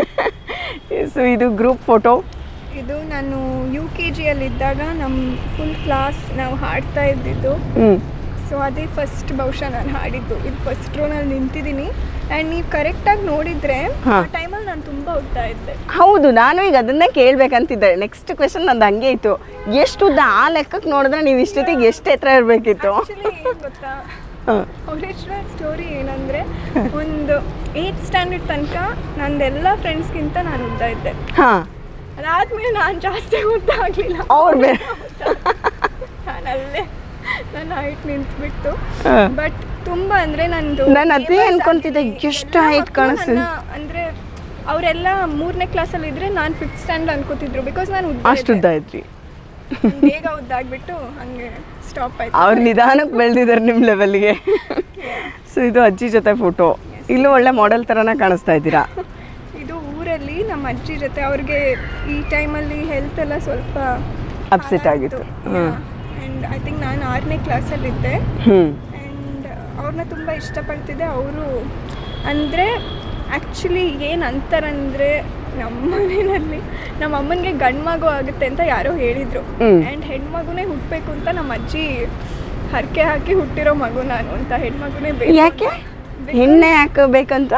ಸೊ ಇದು ಗ್ರೂಪ್ ಫೋಟೋ ಇದು ನಾನು ಯು ಕೆ ಜಿಯಲ್ಲಿದ್ದಾಗ ನಮ್ಮ ಫುಲ್ ಕ್ಲಾಸ್ ನಾವು ಹಾಡ್ತಾ ಇದ್ದಿದ್ದು ಹ್ಞೂ ಸೊ ಅದೇ ಫಸ್ಟ್ ಬಹುಶಃ ನಾನು ಹಾಡಿದ್ದು ಇದು ಫಸ್ಟ್ ರೋನಲ್ಲಿ ನಿಂತಿದ್ದೀನಿ ಆ್ಯಂಡ್ ನೀವು ಕರೆಕ್ಟಾಗಿ ನೋಡಿದರೆ ಹಾ. ಆ ಟೈಮಲ್ಲಿ ನಾನು ತುಂಬ ಉದ್ದ ಇದ್ದೆ ಹೌದು ನಾನು ಈಗ ಅದನ್ನೇ ಕೇಳ್ಬೇಕಂತಿದ್ದೆ ನೆಕ್ಸ್ಟ್ ಕ್ವೆಶನ್ ನಂದು ಹಂಗೆ ಇತ್ತು ಎಷ್ಟು ಉದ್ದ ಆ ಲೆಕ್ಕಕ್ಕೆ ನೋಡಿದ್ರೆ ನೀವು ಇಷ್ಟೊತ್ತಿಗೆ ಎಷ್ಟು ಎತ್ತರ ಇರಬೇಕಿತ್ತು ಆ್ಯಕ್ಚುಲಿ ಏನು ಗೊತ್ತಾ ಒರಿಜಿನಲ್ ಸ್ಟೋರಿ ಏನಂದರೆ ಒಂದು ಏಯ್ತ್ ಸ್ಟ್ಯಾಂಡರ್ಡ್ ತನಕ ನಂದೆಲ್ಲ ಫ್ರೆಂಡ್ಸ್ಗಿಂತ ನಾನು ಉದ್ದ ಇದ್ದೆ ಹಾಂ ಅದಾದ್ಮೇಲೆ ನಾನು ಜಾಸ್ತಿ ಉದ್ದ ಆಗಲಿಲ್ಲ ಅವ್ರು ಬೇರೆ ನಾನು ಅಲ್ಲೇ ನನ್ನ ಹೈಟ್ ನಿಂತ್ಬಿಟ್ಟು ಹಾ. ಬಟ್ ತುಂಬ ಅಂದರೆ ನಂದು ನಾನ್ ಅದೇ famous ಅನ್ಕೊಂತಿದ್ದೆ, ಆಗಿದೆ. ಎಷ್ಟು ಎಲ್ಲ height ಮಕ್ಳು ಕಾಣಿಸ್ತಿದೆ. ನನ್ನ- ಅಂದ್ರೆ ಅವರೆಲ್ಲ ಮೂರನೇ ಕ್ಲಾಸಲ್ಲಿ ಇದ್ರೆ ನಾನು ಫಿಫ್ತ್ ಸ್ಟ್ಯಾಂಡ್ ಅನ್ಕೋತಿದ್ರು ಬಿಕಾಸ್ ನಾನು ಉದ್ದ ಅಷ್ಟು ಉದ್ದ ಇದ್ದೆ. ಇದ್ರಿ ನಾನ್ ಬೇಗ ಉದ್ದ ಆಗ್ಬಿಟ್ಟು ಹಂಗೆ ಸ್ಟಾಪ್ ಆಯ್ತು ಅವ್ರು ನಿಧಾನಕ್ಕೆ ಬೆಳೆದಿದ್ದಾರೆ ನಿಮ್ಮ ಲೆವೆಲ್ಗೆ ಸೊ ಇದು ಅಜ್ಜಿ ಜೊತೆ ಫೋಟೋ ಇಲ್ಲೂ ಒಳ್ಳೆ ಮಾಡೆಲ್ ಥರನೇ ಕಾಣಿಸ್ತಾ ಇದ್ದೀರಾ ಇದು ಊರಲ್ಲಿ ನಮ್ಮ ಅಜ್ಜಿ ಜೊತೆ ಅವ್ರಿಗೆ ಈ ಟೈಮಲ್ಲಿ ಹೆಲ್ತ್ ಎಲ್ಲ ಸ್ವಲ್ಪ Upset ಆಗಿತ್ತು. ಹ್ಮ್. ಆ್ಯಂಡ್ ಐ ಥಿಂಕ್ ನಾನು ಆರನೇ ಕ್ಲಾಸಲ್ಲಿದ್ದೆ ಹ್ಞೂ ಆ್ಯಂಡ್ ಅವ್ರನ್ನ ತುಂಬ ಇಷ್ಟಪಡ್ತಿದ್ದೆ ಅವರು ಅಂದರೆ ಆ್ಯಕ್ಚುಲಿ ಏನು ಅಂತಾರಂದರೆ ನಮ್ಮ ಮನೆಯಲ್ಲಿ ನಮ್ಮ ಅಮ್ಮನಿಗೆ ಗಂಡು ಮಗು ಆಗುತ್ತೆ ಅಂತ ಯಾರೋ ಹೇಳಿದರು ಹ್ಮ್. ಆ್ಯಂಡ್ ಹೆಣ್ಮಗುನೇ ಹುಟ್ಟಬೇಕು ಅಂತ ನಮ್ಮ ಅಜ್ಜಿ ಹರಕೆ ಹಾಕಿ ಹುಟ್ಟಿರೋ ಮಗು ನಾನು ಅಂತ ಹೆಣ್ಮಗುನೇ ಬೇಕು ಯಾಕೆ ಹೆಣ್ಣೆ ಹಾಕಬೇಕಂತ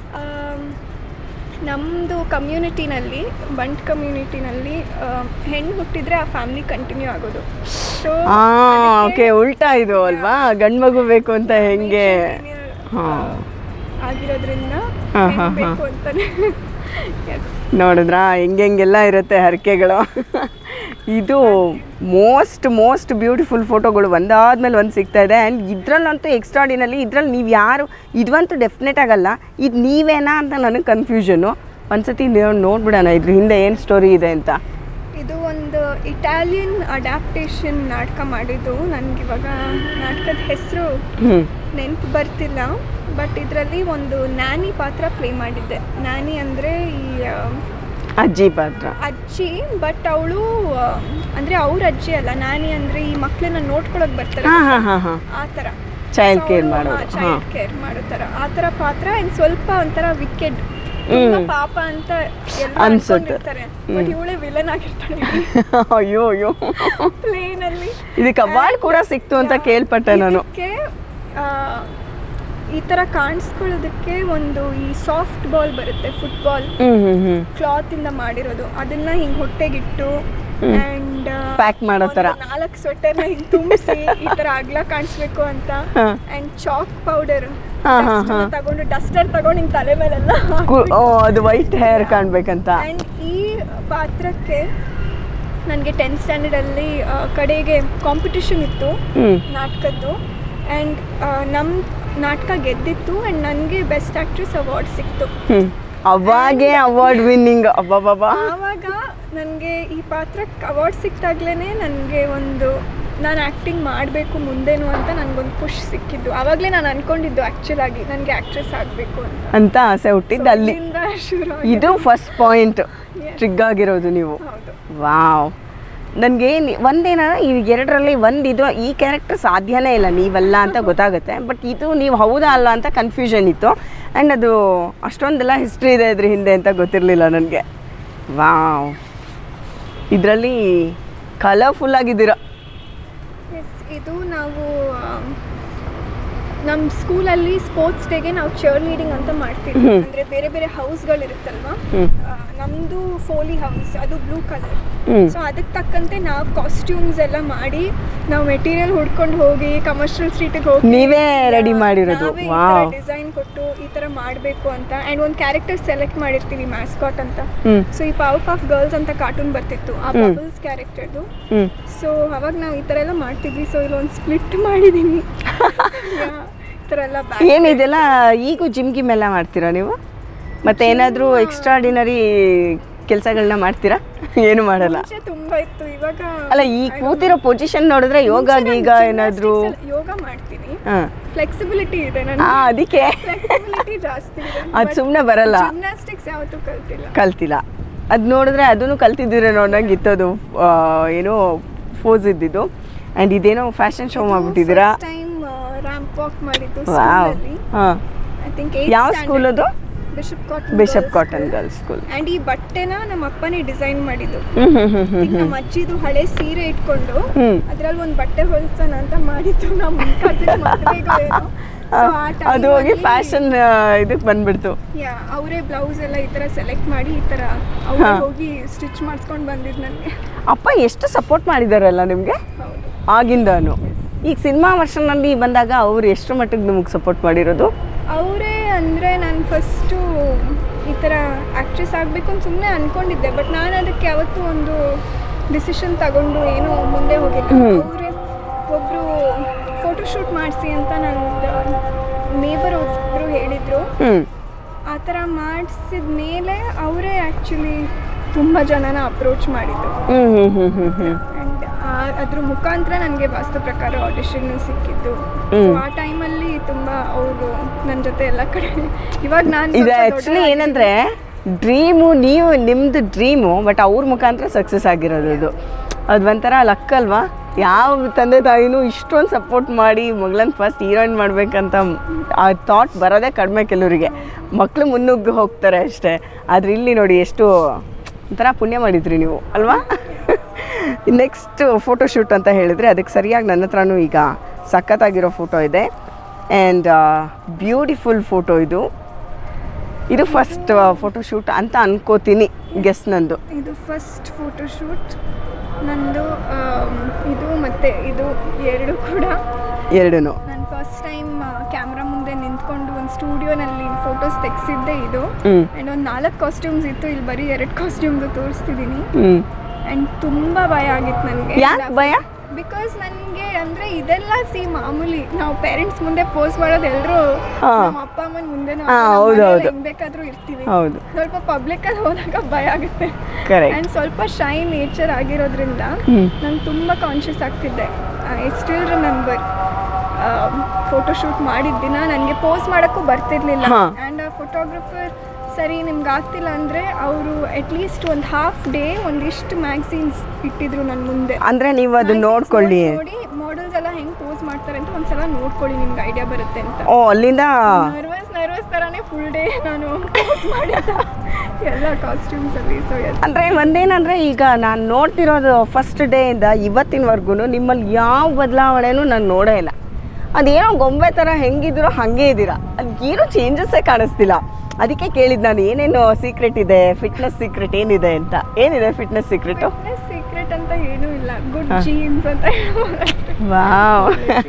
ನಮ್ಮದು ಕಮ್ಯುನಿಟಿನಲ್ಲಿ ಬಂಟ್ ಕಮ್ಯುನಿಟಿನಲ್ಲಿ ಹೆಣ್ಣು ಹುಟ್ಟಿದ್ರೆ ಆ ಫ್ಯಾಮಿಲಿ ಕಂಟಿನ್ಯೂ ಆಗೋದು ಸೊ ಆ ಓಕೆ ಉಲ್ಟಾ ಇದು ಅಲ್ವಾ ಗಂಡು ಮಗು ಬೇಕು ಅಂತ ಹೆಂಗೆ ಹಾಂ ಆಗಿರೋದ್ರಿಂದ ಹಾ, ಹೆಣ್ಣು ಹಾ, ಹಾ. ಬೇಕು ಅಂತಾನೆ ಎಸ್ ನೋಡಿದ್ರಾ ಹೆಂಗೆ ಹೆಂಗೆಲ್ಲ ಇರುತ್ತೆ ಹರಕೆಗಳು ಇದು ಮೋಸ್ಟ್ ಮೋಸ್ಟ್ ಬ್ಯೂಟಿಫುಲ್ ಫೋಟೋಗಳು ಒಂದಾದ್ಮೇಲೆ ಒಂದು ಸಿಗ್ತಾ ಇದೆ ಆ್ಯಂಡ್ ಇದ್ರಲ್ಲಂತೂ ಎಕ್ಸ್ಟ್ರಾಡಿನಲ್ಲಿ ಇದ್ರಲ್ಲಿ ನೀವು ಯಾರು ಇದಂತೂ ಡೆಫಿನೆಟ್ ಆಗಲ್ಲ ಇದು ನೀವೇನಾ ಅಂತ ನನಗೆ ಕನ್ಫ್ಯೂಷನು ಒಂದ್ಸತಿ ನೀವು ನೋಡ್ಬಿಡೋಣ ಇದ್ರ ಹಿಂದೆ ಏನು ಸ್ಟೋರಿ ಇದೆ ಅಂತ ಇದು ಒಂದು ಇಟಾಲಿಯನ್ ಅಡ್ಯಾಪ್ಟೇಷನ್ ನಾಟಕ ಮಾಡಿದ್ದು ನನಗಿವಾಗ ನಾಟಕದ ಹೆಸರು ಹ್ಞೂ ನೆನಪು ಬರ್ತಿಲ್ಲ ಬಟ್ ಇದರಲ್ಲಿ ಒಂದು ನ್ಯಾನಿ ಪಾತ್ರ ಪ್ಲೇ ಮಾಡಿದ್ದೆ ನ್ಯಾನಿ ಅಂದರೆ ಈ ಆ, ಅಜ್ಜಿ ಪಾತ್ರ ಅಜ್ಜಿ ಬಟ್ ಅವಳು ಅಂದರೆ ಅವ್ರ ಅಜ್ಜಿ ಅಲ್ಲ ನ್ಯಾನಿ ಅಂದರೆ ಈ ಮಕ್ಕಳನ್ನ ನೋಡ್ಕೊಳಕ್ ಬರ್ತಾರೆ ಹಾಂ ಹಾಂ ಹಾಂ ಹಾಂ ಆ ಥರ Child care ಮಾಡೋದು, ಹಾ. ಚೈಲ್ಡ್ ಕೇರ್ ಮಾಡೋ ಥರ ಆ ಥರ ಪಾತ್ರ ಆ್ಯಂಡ್ ಸ್ವಲ್ಪ ಒಂಥರ ವಿಕೆಡ್ ತುಂಬಾ ಪಾಪ ಅಂತ ಎಲ್ಲ ಅನ್ಸುತ್ತೆ. ಅನ್ಕೊಂಡಿರ್ತಾರೆ ಬಟ್ ಇವಳೇ ವಿಲನ್ ಆಗಿರ್ತಾಳೆ ಅಯ್ಯೋ ಅಯ್ಯೋ ಪ್ಲೇನ್ ಅಲ್ಲಿ ಇದಕ್ಕೆ ಅವಾರ್ಡ್ ಕೂಡ ಸಿಕ್ತು ಅಂತ ಕೇಳ್ಪಟ್ಟೆ ನಾನು ಇದಕ್ಕೆ ಆ, ಈ ತರ ಕಾಣಿಸ್ಕೊಳ್ಳೋದಕ್ಕೆ ಒಂದು ಈ ಸಾಫ್ಟ್ ಬಾಲ್ ಬರುತ್ತೆ football hmm hmm hmm cloth ಇಂದ ಮಾಡಿರೋದು ಅದನ್ನ ಹಿಂಗ್ ಹೊಟ್ಟೆಗಿಟ್ಟು ಅಂಡ್ Pack ಮಾಡೋ ಥರ. ನಾಲ್ಕು ಸ್ವೆಟರ್ನ ಹಿಂಗ್ ತುಂಬಿಸಿ ಈ ತರ ಅಗ್ಲ ಕಾಣಿಸ್ಬೇಕು ಅಂತ ಹಾ. ಅಂಡ್ ಚಾಕ್ ಪೌಡರ್ ಹಾ, ಹಾ, ಹಾ. ತಗೊಂಡು ಡಸ್ಟರ್ ತಗೊಂಡು ಹಿಂಗ್ ತಲೆ ಮೇಲೆಲ್ಲ ಕು- ಓ ಅದು ವೈಟ್ ಹೇರ್ ಕಾಣ್ಬೇಕಂತ ಅಂಡ್ ಈ ಪಾತ್ರಕ್ಕೆ ನನಗೆ ಟೆಂತ್ ಸ್ಟ್ಯಾಂಡರ್ಡಲ್ಲಿ ಕಡೆಗೆ ಕಾಂಪಿಟಿಷನ್ ಇತ್ತು ಹ್ಮ್ ನಾಟಕದ್ದು ಆ್ಯಂಡ್ ನಮ್ಮ ನಾಟಕ ಗೆದ್ದಿತ್ತು ಆ್ಯಂಡ್ ನನಗೆ ಬೆಸ್ಟ್ ಆ್ಯಕ್ಟ್ರೆಸ್ ಅವಾರ್ಡ್ ಸಿಕ್ತು ಹ್ಮ್ ಅವಾಗೆ ಅವಾರ್ಡ್ ವಿನ್ನಿಂಗ್ ಅಬ್ಬಬ್ಬಾ ಆವಾಗ ನನಗೆ ಈ ಪಾತ್ರಕ್ಕೆ ಅವಾರ್ಡ್ ಸಿಕ್ತಾಗ್ಲೇ ನನಗೆ ಒಂದು ನಾನು ಆ್ಯಕ್ಟಿಂಗ್ ಮಾಡಬೇಕು ಮುಂದೇನು ಅಂತ ನನಗೊಂದು ಖುಷಿ ಸಿಕ್ಕಿದ್ದು ಆವಾಗಲೇ ನಾನು ಅನ್ಕೊಂಡಿದ್ದು ಆ್ಯಕ್ಚುಲ್ ಆಗಿ ನನಗೆ ಆ್ಯಕ್ಟ್ರೆಸ್ ಆಗಬೇಕು ಅಂತ ಅಂತ ಆಸೆ ಹುಟ್ಟಿದ್ದು ಅಲ್ಲಿ ಅಲ್ಲಿಂದ ಶುರು ಇದು ಫಸ್ಟ್ ಪಾಯಿಂಟ್ Yes. ಟ್ರಿಗ್ ಆಗಿರೋದು ನೀವು ಹೌದು ವಾವ್ ನನಗೆ ಒಂದೇನ ಈ ಎರಡರಲ್ಲಿ ಒಂದಿದು ಈ ಕ್ಯಾರೆಕ್ಟರ್ ಸಾಧ್ಯನೇ ಇಲ್ಲ ನೀವಲ್ಲ ಅಂತ ಗೊತ್ತಾಗುತ್ತೆ ಬಟ್ ಇದು ನೀವು ಹೌದಾ ಅಲ್ಲ ಅಂತ ಕನ್ಫ್ಯೂಷನ್ ಇತ್ತು ಆ್ಯಂಡ್ ಅದು ಅಷ್ಟೊಂದೆಲ್ಲ ಹಿಸ್ಟ್ರಿ ಇದೆ ಇದ್ರ ಹಿಂದೆ ಅಂತ ಗೊತ್ತಿರಲಿಲ್ಲ ನನಗೆ ವಾವ್ ಇದರಲ್ಲಿ ಕಲರ್ಫುಲ್ ಆಗಿದ್ದೀರಾ Yes, ಇದು ನಾವು ನಮ್ಮ ಸ್ಕೂಲಲ್ಲಿ ಸ್ಪೋರ್ಟ್ಸ್ ಡೇಗೆ ನಾವು ಚೇರ್ ಲೀಡಿಂಗ್ ಅಂತ ಮಾಡ್ತೀವಿ ಅಂದರೆ ಬೇರೆ ಬೇರೆ ಹೌಸ್ಗಳಿರುತ್ತಲ್ವಾ ಹ್ಮ್. ನಮ್ಮದು ಫೋಲಿ ಹೌಸ್ ಅದು ಬ್ಲೂ ಕಲರ್ ಹ್ಮ್. ಸೊ ಅದಕ್ಕೆ ತಕ್ಕಂತೆ ನಾವು ಕಾಸ್ಟ್ಯೂಮ್ಸ್ ಎಲ್ಲ ಮಾಡಿ ನಾವು ಮೆಟೀರಿಯಲ್ ಹುಡ್ಕೊಂಡು ಹೋಗಿ ಕಮರ್ಷಿಯಲ್ ಸ್ಟ್ರೀಟಿಗೆ ಹೋಗಿ ನೀವೇ ready ಮಾಡಿರೋದು. Wow. ಡಿಸೈನ್ ಕೊಟ್ಟು ಈ ಥರ ಮಾಡಬೇಕು ಅಂತ ಆ್ಯಂಡ್ ಒಂದು ಕ್ಯಾರೆಕ್ಟರ್ ಸೆಲೆಕ್ಟ್ ಮಾಡಿರ್ತೀವಿ ಮ್ಯಾಸ್ಕಾಟ್ ಅಂತ ಹ್ಞೂ ಸೊ ಈ ಪವರ್ ಆಫ್ ಗರ್ಲ್ಸ್ ಅಂತ ಕಾರ್ಟೂನ್ ಬರ್ತಿತ್ತು ಆ ಹ್ಮ್. ಬಬಲ್ಸ್ ಕ್ಯಾರೆಕ್ಟರ್ದು ಹ್ಞೂ ಸೊ ಅವಾಗ ನಾವು ಈ ಥರ ಎಲ್ಲ ಮಾಡ್ತಿದ್ವಿ ಸೊ ಇಲ್ಲೊಂದು ಸ್ಪ್ಲಿಟ್ ಮಾಡಿದ್ದೀನಿ ಈ ಥರ ಎಲ್ಲ back- ಏನಿದೆಲ್ಲ ಈಗೂ ಜಿಮ್ ಗಿಮ್ ಎಲ್ಲ ಮಾಡ್ತೀರಾ ನೀವು ಮತ್ತೆ ಏನಾದರೂ ಎಕ್ಸ್ಟ್ರಾಡಿನರಿ ಕೆಲಸಗಳನ್ನ ಮಾಡ್ತೀರಾ ಏನು ಮಾಡಲ್ಲ ಮುಂಚೆ ತುಂಬಾ ಇತ್ತು ಇವಾಗ ಅಲ್ಲ ಈ ಕೂತಿರೋ ಪೊಸಿಷನ್ ನೋಡಿದ್ರೆ ಯೋಗ ಗೀಗ ಏನಾದರೂ ಯೋಗ ಮಾಡ್ತೀನಿ ಹಾಂ ಫ್ಲೆಕ್ಸಿಬಿಲಿಟಿ ಇದೆ ಹಾಂ ನನಗೆ ಅದಕ್ಕೆ ಫ್ಲೆಕ್ಸಿಬಿಲಿಟಿ ಜಾಸ್ತಿ ಇದೆ ಅದು ಸುಮ್ಮನೆ ಬರಲ್ಲ ಜಿಮ್ನಾಸ್ಟಿಕ್ಸ್ ಯಾವತ್ತೂ ಕಲ್ತಿಲ್ಲ ಕಲ್ತಿಲ್ಲ ಅದು ನೋಡಿದ್ರೆ ಅದನ್ನು ಕಲ್ತಿದ್ದೀರೇನೋ ಅನ್ನಂಗೆ ಇತ್ತದು ಆ, ಏನೋ ಫೋಸ್ ಇದ್ದಿದ್ದು ಆ್ಯಂಡ್ ಇದೇನೋ ಫ್ಯಾಷನ್ ಶೋ ಮಾಡ್ಬಿಟ್ಟಿದ್ದೀರಾ ಟೈಮ್ ರ್ಯಾಂಪ್ ವಾಕ್ ಮಾಡಿದ್ದು ವಾವ್ ಹಾಂ ಐ ಥಿಂಕ್ ಯಾವ ಸ್ಕೂಲ್ ಅದು Bishop Cotton Bishop Cotton girls school and ಈ ಬಟ್ಟೆನ ನಮ್ಮ ಅಪ್ಪನೇ ಡಿಸೈನ್ ಮಾಡಿದ್ದು ಹ್ಞೂ ಹ್ಞೂ ಹ್ಞೂ ಹ್ಞೂ ಈಗ ನಮ್ಮ ಅಜ್ಜಿದು ಹಳೆ ಸೀರೆ ಇಟ್ಕೊಂಡು ಹ್ಮ್. ಅದ್ರಲ್ಲಿ ಒಂದು ಬಟ್ಟೆ ಹೊಲ್ಸೋಣ ಅಂತ ಮಾಡಿದ್ದು ನಮ್ಮ ಕಸಿನ್ ಮದುವೆಗೂ ಏನೋ So, ಆ time ಅದು ಹೋಗಿ ಅಲ್ಲಿ, ಫ್ಯಾಷನ್ ಇದಕ್ಕೆ ಬಂದ್ಬಿಡ್ತು yeah, ಅವರೇ ಬ್ಲೌಸ್ ಎಲ್ಲ ಈ ತರ ಸೆಲೆಕ್ಟ್ ಮಾಡಿ ಈ ತರ ಅವರೇ ಹಾ. ಹೋಗಿ ಸ್ಟಿಚ್ ಮಾಡಿಸ್ಕೊಂಡು ಬಂದಿದ್ದು ನನಗೆ ಅಪ್ಪ ಎಷ್ಟು ಸಪೋರ್ಟ್ ಮಾಡಿದಾರಲ್ಲ ನಿಮಗೆ ಹೌದು ಆಗಿಂದನು ಈಗ ಸಿನಿಮಾ ವರ್ಷನಲ್ಲಿ ಬಂದಾಗ ಅವ್ರು ಎಷ್ಟು ಮಟ್ಟಿಗೆ ನಿಮಗೆ ಸಪೋರ್ಟ್ ಮಾಡಿರೋದು ಅವರೇ ಅಂದರೆ ನಾನು ಫಸ್ಟು ಈ ಥರ ಆ್ಯಕ್ಟ್ರೆಸ್ ಆಗಬೇಕು ಅಂತ ಸುಮ್ಮನೆ ಅಂದ್ಕೊಂಡಿದ್ದೆ ಬಟ್ ನಾನು ಅದಕ್ಕೆ ಯಾವತ್ತೂ ಒಂದು ಡಿಸಿಷನ್ ತಗೊಂಡು ಏನೂ ಮುಂದೆ ಹೋಗಿಲ್ಲ ಹ್ಮ್. ಅವರೇ ಒಬ್ಬರು ಫೋಟೋಶೂಟ್ ಮಾಡಿಸಿ ಅಂತ ನನ್ನ ನೇಬರ್ ಒಬ್ಬರು ಹೇಳಿದರು ಹ್ಞೂ ಆ ಥರ ಮಾಡಿಸಿದ ಮೇಲೆ ಅವರೇ ಆ್ಯಕ್ಚುಲಿ ತುಂಬ ಜನನ ಅಪ್ರೋಚ್ ಮಾಡಿದ್ದು ಹ್ಞೂ ಹ್ಞೂ ಹ್ಞೂ ಹ್ಞೂ ಹ್ಞೂ ಆ್ಯಂಡ್ ಅದ್ರ ಮುಖಾಂತರ ನನಗೆ ವಾಸ್ತು ಪ್ರಕಾರ ಆಡಿಷನ್ ಸಿಕ್ಕಿದ್ದು So, ಹ್ಮ್. ಆ ಟೈಮಲ್ಲಿ ತುಂಬ ಅವರು ನನ್ನ ಜೊತೆ ಎಲ್ಲ ಕಡೆ ಇವಾಗ ನಾನು ಇದು ಆ್ಯಕ್ಚುಲಿ ಏನಂದರೆ ಡ್ರೀಮು ನೀವು ನಿಮ್ಮದು ಡ್ರೀಮು ಬಟ್ ಅವ್ರ ಮುಖಾಂತರ ಸಕ್ಸಸ್ ಆಗಿರೋದು ಅದು ಅದು ಒಂಥರ ಲಕ್ ಅಲ್ವಾ ಯಾವ ತಂದೆ ತಾಯಿನೂ ಇಷ್ಟೊಂದು ಸಪೋರ್ಟ್ ಮಾಡಿ ಮಗಳನ್ನ ಫಸ್ಟ್ ಹೀರೋಯಿನ್ ಮಾಡ್ಬೇಕಂತ ಆ ಥಾಟ್ ಬರೋದೇ ಕಡಿಮೆ ಕೆಲವರಿಗೆ ಮಕ್ಕಳು ಮುನ್ನುಗ್ಗಿ ಹೋಗ್ತಾರೆ ಅಷ್ಟೇ ಆದರೆ ಇಲ್ಲಿ ನೋಡಿ ಎಷ್ಟು ಒಂಥರ ಪುಣ್ಯ ಮಾಡಿದ್ರಿ ನೀವು ಅಲ್ವಾ ನೆಕ್ಸ್ಟ್ ಫೋಟೋಶೂಟ್ ಅಂತ ಹೇಳಿದರೆ ಅದಕ್ಕೆ ಸರಿಯಾಗಿ ನನ್ನ ಹತ್ರನೂ ಈಗ ಸಖತ್ತಾಗಿರೋ ಫೋಟೋ ಇದೆ ಆ್ಯಂಡ್ ಬ್ಯೂಟಿಫುಲ್ ಫೋಟೋ ಇದು ಇದು ಫಸ್ಟ್ ಫೋಟೋಶೂಟ್ ಅಂತ ಅನ್ಕೋತೀನಿ ಗೆಸ್ ನಂದು ಇದು ಫಸ್ಟ್ ಫೋಟೋಶೂಟ್ ನಂದು ಆಮ್, ಇದು ಮತ್ತೆ ಇದು ಎರಡು ಕೂಡ ಎರಡೂ ನಾನು ಫಸ್ಟ್ ಟೈಮ್ ಕ್ಯಾಮ್ರಾ ಮುಂದೆ ನಿಂತ್ಕೊಂಡು ಒಂದು ಸ್ಟುಡಿಯೋನಲ್ಲಿ ಫೋಟೋಸ್ ತೆಗ್ಸಿದ್ದೆ ಇದು ಹ್ಞೂ ಆ್ಯಂಡ್ ಒಂದು ನಾಲ್ಕು ಕಾಸ್ಟ್ಯೂಮ್ಸ್ ಇತ್ತು ಇಲ್ಲಿ ಬರೀ ಎರಡು ಕಾಸ್ಟ್ಯೂಮ್ದು ತೋರಿಸ್ತಿದ್ದೀನಿ ಹ್ಞೂ ಆ್ಯಂಡ್ ತುಂಬ ಭಯ ಆಗಿತ್ತು ನನಗೆ ಯಾಕೆ ಭಯ ಬಿಕಾಸ್ ನನಗೆ ಅಂದರೆ ಇದೆಲ್ಲ ಸಿ ಮಾಮೂಲಿ ನಾವು ಪೇರೆಂಟ್ಸ್ ಮುಂದೆ ಪೋಸ್ಟ್ ಮಾಡೋದು ಎಲ್ಲರೂ ಹಾ. ನಮ್ಮ ಅಪ್ಪ ಅಮ್ಮನ ಮುಂದೆ ಹಾ, ಹೌದು, ಹೌದು. ಹೆಂಗ್ ಬೇಕಾದ್ರೂ ಇರ್ತೀವಿ ಹೌದು ಸ್ವಲ್ಪ ಪಬ್ಲಿಕಲ್ಲಿ ಹೋದಾಗ ಭಯ ಆಗುತ್ತೆ ಕರೆಕ್ಟ್ ಆ್ಯಂಡ್ ಸ್ವಲ್ಪ ಶೈ ನೇಚರ್ ಆಗಿರೋದ್ರಿಂದ ಹ್ಞೂ ನಾನು ತುಂಬ ಕಾನ್ಷಿಯಸ್ ಆಗ್ತಿದ್ದೆ ಐ ಸ್ಟಿಲ್ ರಿಮೆಂಬರ್ ಫೋಟೋಶೂಟ್ ಮಾಡಿದ ದಿನ ನನಗೆ ಪೋಸ್ಟ್ ಮಾಡೋಕ್ಕೂ ಬರ್ತಿರ್ಲಿಲ್ಲ ಹಾ. ಆ್ಯಂಡ್ ಆ ಫೋಟೋಗ್ರಫರ್ ಸರಿ ನಿಮ್ಗೆ ಆಗ್ತಿಲ್ಲ ಅಂದರೆ ಅವರು ಅಟ್ಲೀಸ್ಟ್ ಒಂದು ಹಾಫ್ ಡೇ ಒಂದಿಷ್ಟು ಮ್ಯಾಗ್ಝಿನ್ಸ್ ಇಟ್ಟಿದ್ರು ನನ್ನ ಮುಂದೆ ಅಂದರೆ ನೀವು ಅದನ್ನ Magazines ನೋಡ್ಕೊಳ್ಳಿ ನೋಡಿ ಮಾಡೆಲ್ಸ್ ಎಲ್ಲ ಹೆಂಗೆ ಪೋಸ್ ಪೋಸ್ ಮಾಡ್ತಾರೆ ಅಂತ ಒಂದ್ಸಲ ನೋಡ್ಕೊಳ್ಳಿ ನಿಮ್ಗೆ ಐಡಿಯಾ ಬರುತ್ತೆ ಅಂತ ಓ ಅಲ್ಲಿಂದ ನರ್ವಸ್ ನರ್ವಸ್ ಥರನೇ ಫುಲ್ ಡೇ ನಾನು ಪೋಸ್ ಮಾಡಿದ ಎಲ್ಲ ಕಾಸ್ಟ್ಯೂಮ್ಸಲ್ಲಿ ಸೊ ಎಸ್ ಅಂದರೆ ಒಂದೇನಂದರೆ ಈಗ ನಾನು ನೋಡ್ತಿರೋದು ಫಸ್ಟ್ ಡೇಯಿಂದ ಇವತ್ತಿನವರೆಗೂ ನಿಮ್ಮಲ್ಲಿ ಯಾವ ಬದಲಾವಣೆನೂ ನಾನು ನೋಡೇ ಇಲ್ಲ ಅದೇನೋ ಗೊಂಬೆ ಥರ ಹೆಂಗಿದ್ರು ಹಾಗೆ ಇದ್ದೀರಾ ಅಲ್ಲಿ ಏನೂ ಚೇಂಜಸ್ಸೇ ಕಾಣಿಸ್ತಿಲ್ಲ ಅದಕ್ಕೆ ಕೇಳಿದ್ದು ನಾನು ಏನೇನು ಸೀಕ್ರೆಟ್ ಇದೆ ಫಿಟ್ನೆಸ್ ಸೀಕ್ರೆಟ್ ಏನಿದೆ ಅಂತ ಏನಿದೆ ಫಿಟ್ನೆಸ್ ಸೀಕ್ರೆಟು ಫಿಟ್ನೆಸ್ ಸೀಕ್ರೆಟ್ ಅಂತ ಏನೂ ಇಲ್ಲ ಗುಡ್ ಜೀನ್ಸ್ ಅಂತ ಹೇಳ್ಬೋದು ವಾವ್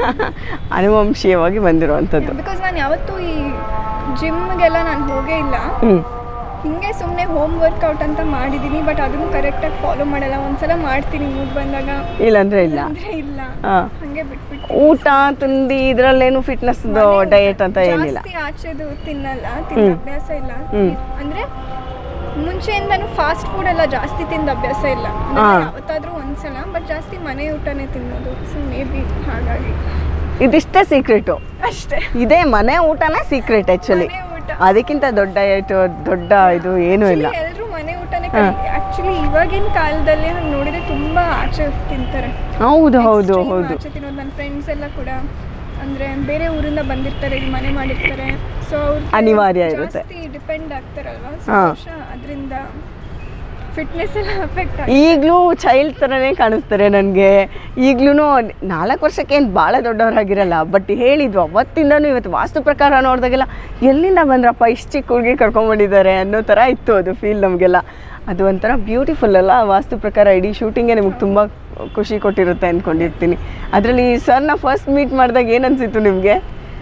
ಅನುವಂಶೀಯವಾಗಿ ಬಂದಿರುವಂಥದ್ದು ಬಿಕಾಸ್ ನಾನು ಯಾವತ್ತೂ ಈ ಜಿಮ್ಗೆಲ್ಲ ನಾನು ಹೋಗೇ ಇಲ್ಲ ಹ್ಞೂ ಹಿಂಗೆ ಸುಮ್ಮನೆ ಹೋಮ್ ವರ್ಕೌಟ್ ಅಂತ ಮಾಡಿದ್ದೀನಿ ಬಟ್ ಅದನ್ನು ಕರೆಕ್ಟಾಗಿ ಫಾಲೋ ಮಾಡಲ್ಲ ಒಂದ್ಸಲ ಮಾಡ್ತೀನಿ ಮೂಡ್ ಬಂದಾಗ ಇಲ್ಲಾಂದ್ರೆ ಇಲ್ಲ ಅಂದ್ರೆ ಇಲ್ಲ ಹಾಂ ಹಂಗೆ ಬಿಟ್ಬಿಟ್ಟು ಊಟ ತಿಂಡಿ ಇದರಲ್ಲೇನು ಫಿಟ್ನೆಸ್ ಡಯಟ್ ಅಂತ ಏನಿಲ್ಲ ಜಾಸ್ತಿ ಆಚೆದು ತಿನ್ನಲ್ಲ ತಿನ್ನ ಅಭ್ಯಾಸ ಇಲ್ಲ ಹ್ಮ್. ಅಂದ್ರೆ ಮುಂಚೆಯಿಂದನೂ ಫಾಸ್ಟ್ ಫುಡ್ ಎಲ್ಲ ಜಾಸ್ತಿ ತಿಂದ ಅಭ್ಯಾಸ ಇಲ್ಲ ಅಂದ್ರೆ ಹಾ. ಯಾವತ್ತಾದ್ರೂ ಒಂದ್ಸಲ ಬಟ್ ಜಾಸ್ತಿ ಮನೆ ಊಟನೇ ತಿನ್ನೋದು ಸೊ ಮೇ ಬಿ ಹಾಗಾಗಿ ಇದಿಷ್ಟೇ ಸೀಕ್ರೆಟು ಅಷ್ಟೇ ಇದೇ ಮನೆ ಊಟನೇ ಸೀಕ್ರೆಟ್ ಆ್ಯಕ್ಚುಲಿ ಮನೆ ಊಟ ಅದಕ್ಕಿಂತ ದೊಡ್ಡ ಡಯಟ್ ದೊಡ್ಡ ಇದು ಏನೂ ಇಲ್ಲ ಎಲ್ಲರೂ ಮನೆ ಊಟನೇ ಆಕ್ಚುಲಿ ಇವಾಗಿನ ಕಾಲದಲ್ಲಿ ಹಂಗೆ ನೋಡಿದ್ರೆ ತುಂಬಾ ಆಚೆ ತಿಂತಾರೆ ಹೌದು ಹೌದು Extreme ಹೌದು ಆಚೆ ತಿನ್ನೋದು ನನ್ನ ಫ್ರೆಂಡ್ಸ್ ಎಲ್ಲ ಕೂಡ ಅಂದ್ರೆ ಬೇರೆ ಊರಿಂದ ಬಂದಿರ್ತಾರೆ ಇಲ್ಲಿ ಮನೆ ಮಾಡಿರ್ತಾರೆ ಸೊ ಅವ್ರು ಅನಿವಾರ್ಯ ಇರುತ್ತೆ. ಜಾಸ್ತಿ ಡಿಪೆಂಡ್ ಆಗ್ತಾರಲ್ವಾ ಹಾ. ಸೊ ಅದರಿಂದ ಫಿಟ್ನೆಸ್ ಎಲ್ಲ ಅಫೆಕ್ಟ್ ಈಗಲೂ ಚೈಲ್ಡ್ ಥರನೇ ಕಾಣಿಸ್ತಾರೆ ನನಗೆ ಈಗಲೂ ನಾಲ್ಕು ವರ್ಷಕ್ಕೇನು ಭಾಳ ದೊಡ್ಡವರಾಗಿರಲ್ಲ ಬಟ್ ಹೇಳಿದ್ವು ಅವತ್ತಿಂದನೂ ಇವತ್ತು ವಾಸ್ತು ಪ್ರಕಾರ ನೋಡಿದಾಗೆಲ್ಲ ಎಲ್ಲಿಂದ ಬಂದ್ರಪ್ಪ ಇಷ್ಟು ಚಿಕ್ಕ ಹುಡುಗಿ ಕರ್ಕೊಂಡ್ಬಂದಿದ್ದಾರೆ ಅನ್ನೋ ಥರ ಇತ್ತು ಅದು ಫೀಲ್ ನಮಗೆಲ್ಲ ಅದು ಒಂಥರ ಬ್ಯೂಟಿಫುಲ್ ಅಲ್ಲ ವಾಸ್ತು ಪ್ರಕಾರ ಇಡೀ ಶೂಟಿಂಗೇ ನಿಮಗೆ ತುಂಬ ಖುಷಿ ಕೊಟ್ಟಿರುತ್ತೆ ಅಂದ್ಕೊಂಡಿರ್ತೀನಿ ಅದರಲ್ಲಿ ಸರ್ನ ಫಸ್ಟ್ ಮೀಟ್ ಮಾಡಿದಾಗ ಏನು ಅನಿಸಿತ್ತು ನಿಮಗೆ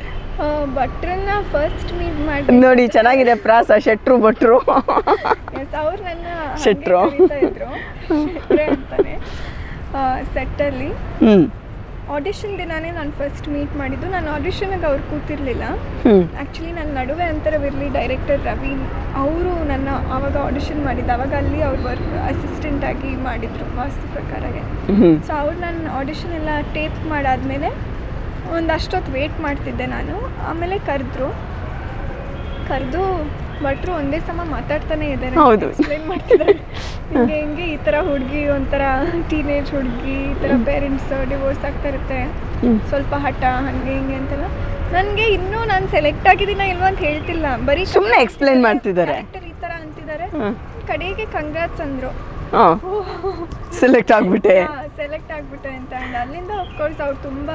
ಭಟ್ರನ್ನ ಫಸ್ಟ್ ಮೀಟ್ ಮಾಡಿ ನೋಡಿ ಚೆನ್ನಾಗಿದೆ ಪ್ರಾಸ ಶೆಟ್ರು ಭಟ್ರು ಅವ್ರು ನನ್ನ ಶೆಟ್ರು. ಹಂಗೆ ಕರೀತಾ ಇದ್ರು ಶೆಟ್ರೆ ಅಂತಾನೆ ಸೆಟ್ಟಲ್ಲಿ ಹ್ಞೂ ಆಡಿಷನ್ ದಿನಾನೇ ನಾನು ಫಸ್ಟ್ ಮೀಟ್ ಮಾಡಿದ್ದು ನಾನು ಆಡಿಷನ್ಗೆ ಅವ್ರು ಕೂತಿರ್ಲಿಲ್ಲ ಹ್ಞೂ ಆ್ಯಕ್ಚುಲಿ ನನ್ನ ನಡುವೆ ಅಂತರವಿರಲಿ ಡೈರೆಕ್ಟರ್ ರವಿ ಅವರು ನನ್ನ ಆವಾಗ ಆಡಿಷನ್ ಮಾಡಿದ್ದು ಆವಾಗ ಅಲ್ಲಿ ಅವ್ರು ವರ್ಕ್ ಅಸಿಸ್ಟೆಂಟ್ ಆಗಿ ಮಾಡಿದರು ವಾಸ್ತು ಪ್ರಕಾರಗೆ ಹ್ಞೂ ಸೊ ಅವ್ರು ನನ್ನ ಆಡಿಷನ್ ಎಲ್ಲ ಟೇಪ್ ಮಾಡಾದ್ಮೇಲೆ ಒಂದು ಅಷ್ಟೊತ್ತು ವೇಟ್ ಮಾಡ್ತಿದ್ದೆ ನಾನು ಆಮೇಲೆ ಕರೆದ್ರು ಕರೆದು ಭಟ್ರು ಒಂದೇ ಸಮ ಮಾತಾಡ್ತಾನೆ ಇದ್ದಾರೆ ಹೌದು. ಎಕ್ಸ್ಪ್ಲೈನ್ ಮಾಡ್ತಿದ್ದಾರೆ ಹಿಂಗೆ ಹಿಂಗೆ ಈ ಥರ ಹುಡುಗಿ ಒಂಥರ ಟೀನೇಜ್ ಹುಡುಗಿ ಈ ಥರ ಪೇರೆಂಟ್ಸ್ ಡಿವೋರ್ಸ್ ಆಗ್ತಾ ಇರುತ್ತೆ ಹ್ಮ್. ಸ್ವಲ್ಪ ಹಠ ಹಂಗೆ ಹಿಂಗೆ ಅಂತೆಲ್ಲ ನನಗೆ ಇನ್ನೂ ನಾನು ಸೆಲೆಕ್ಟ್ ಆಗಿದ್ದೀನ ಇಲ್ವಾ ಅಂತ ಹೇಳ್ತಿಲ್ಲ ಬರೀ ಸುಮ್ನೆ explain ಮಾಡ್ತಿದ್ದಾರೆ. Character ಈ ಥರ ಅಂತಿದ್ದಾರೆ ಹಾಂ ಕಡೆಗೆ ಕಂಗ್ರಾಟ್ಸ್ ಅಂದರು ಹಾಂ ಸೆಲೆಕ್ಟ್ ಆಗಿಬಿಟ್ಟೆ ಸೆಲೆಕ್ಟ್ ಆಗ್ಬಿಟ್ಟೆ ಅಂತ ಅಂಡ್ ಅಲ್ಲಿಂದ ಅಫ್ಕೋರ್ಸ್ ಅವ್ರು ತುಂಬ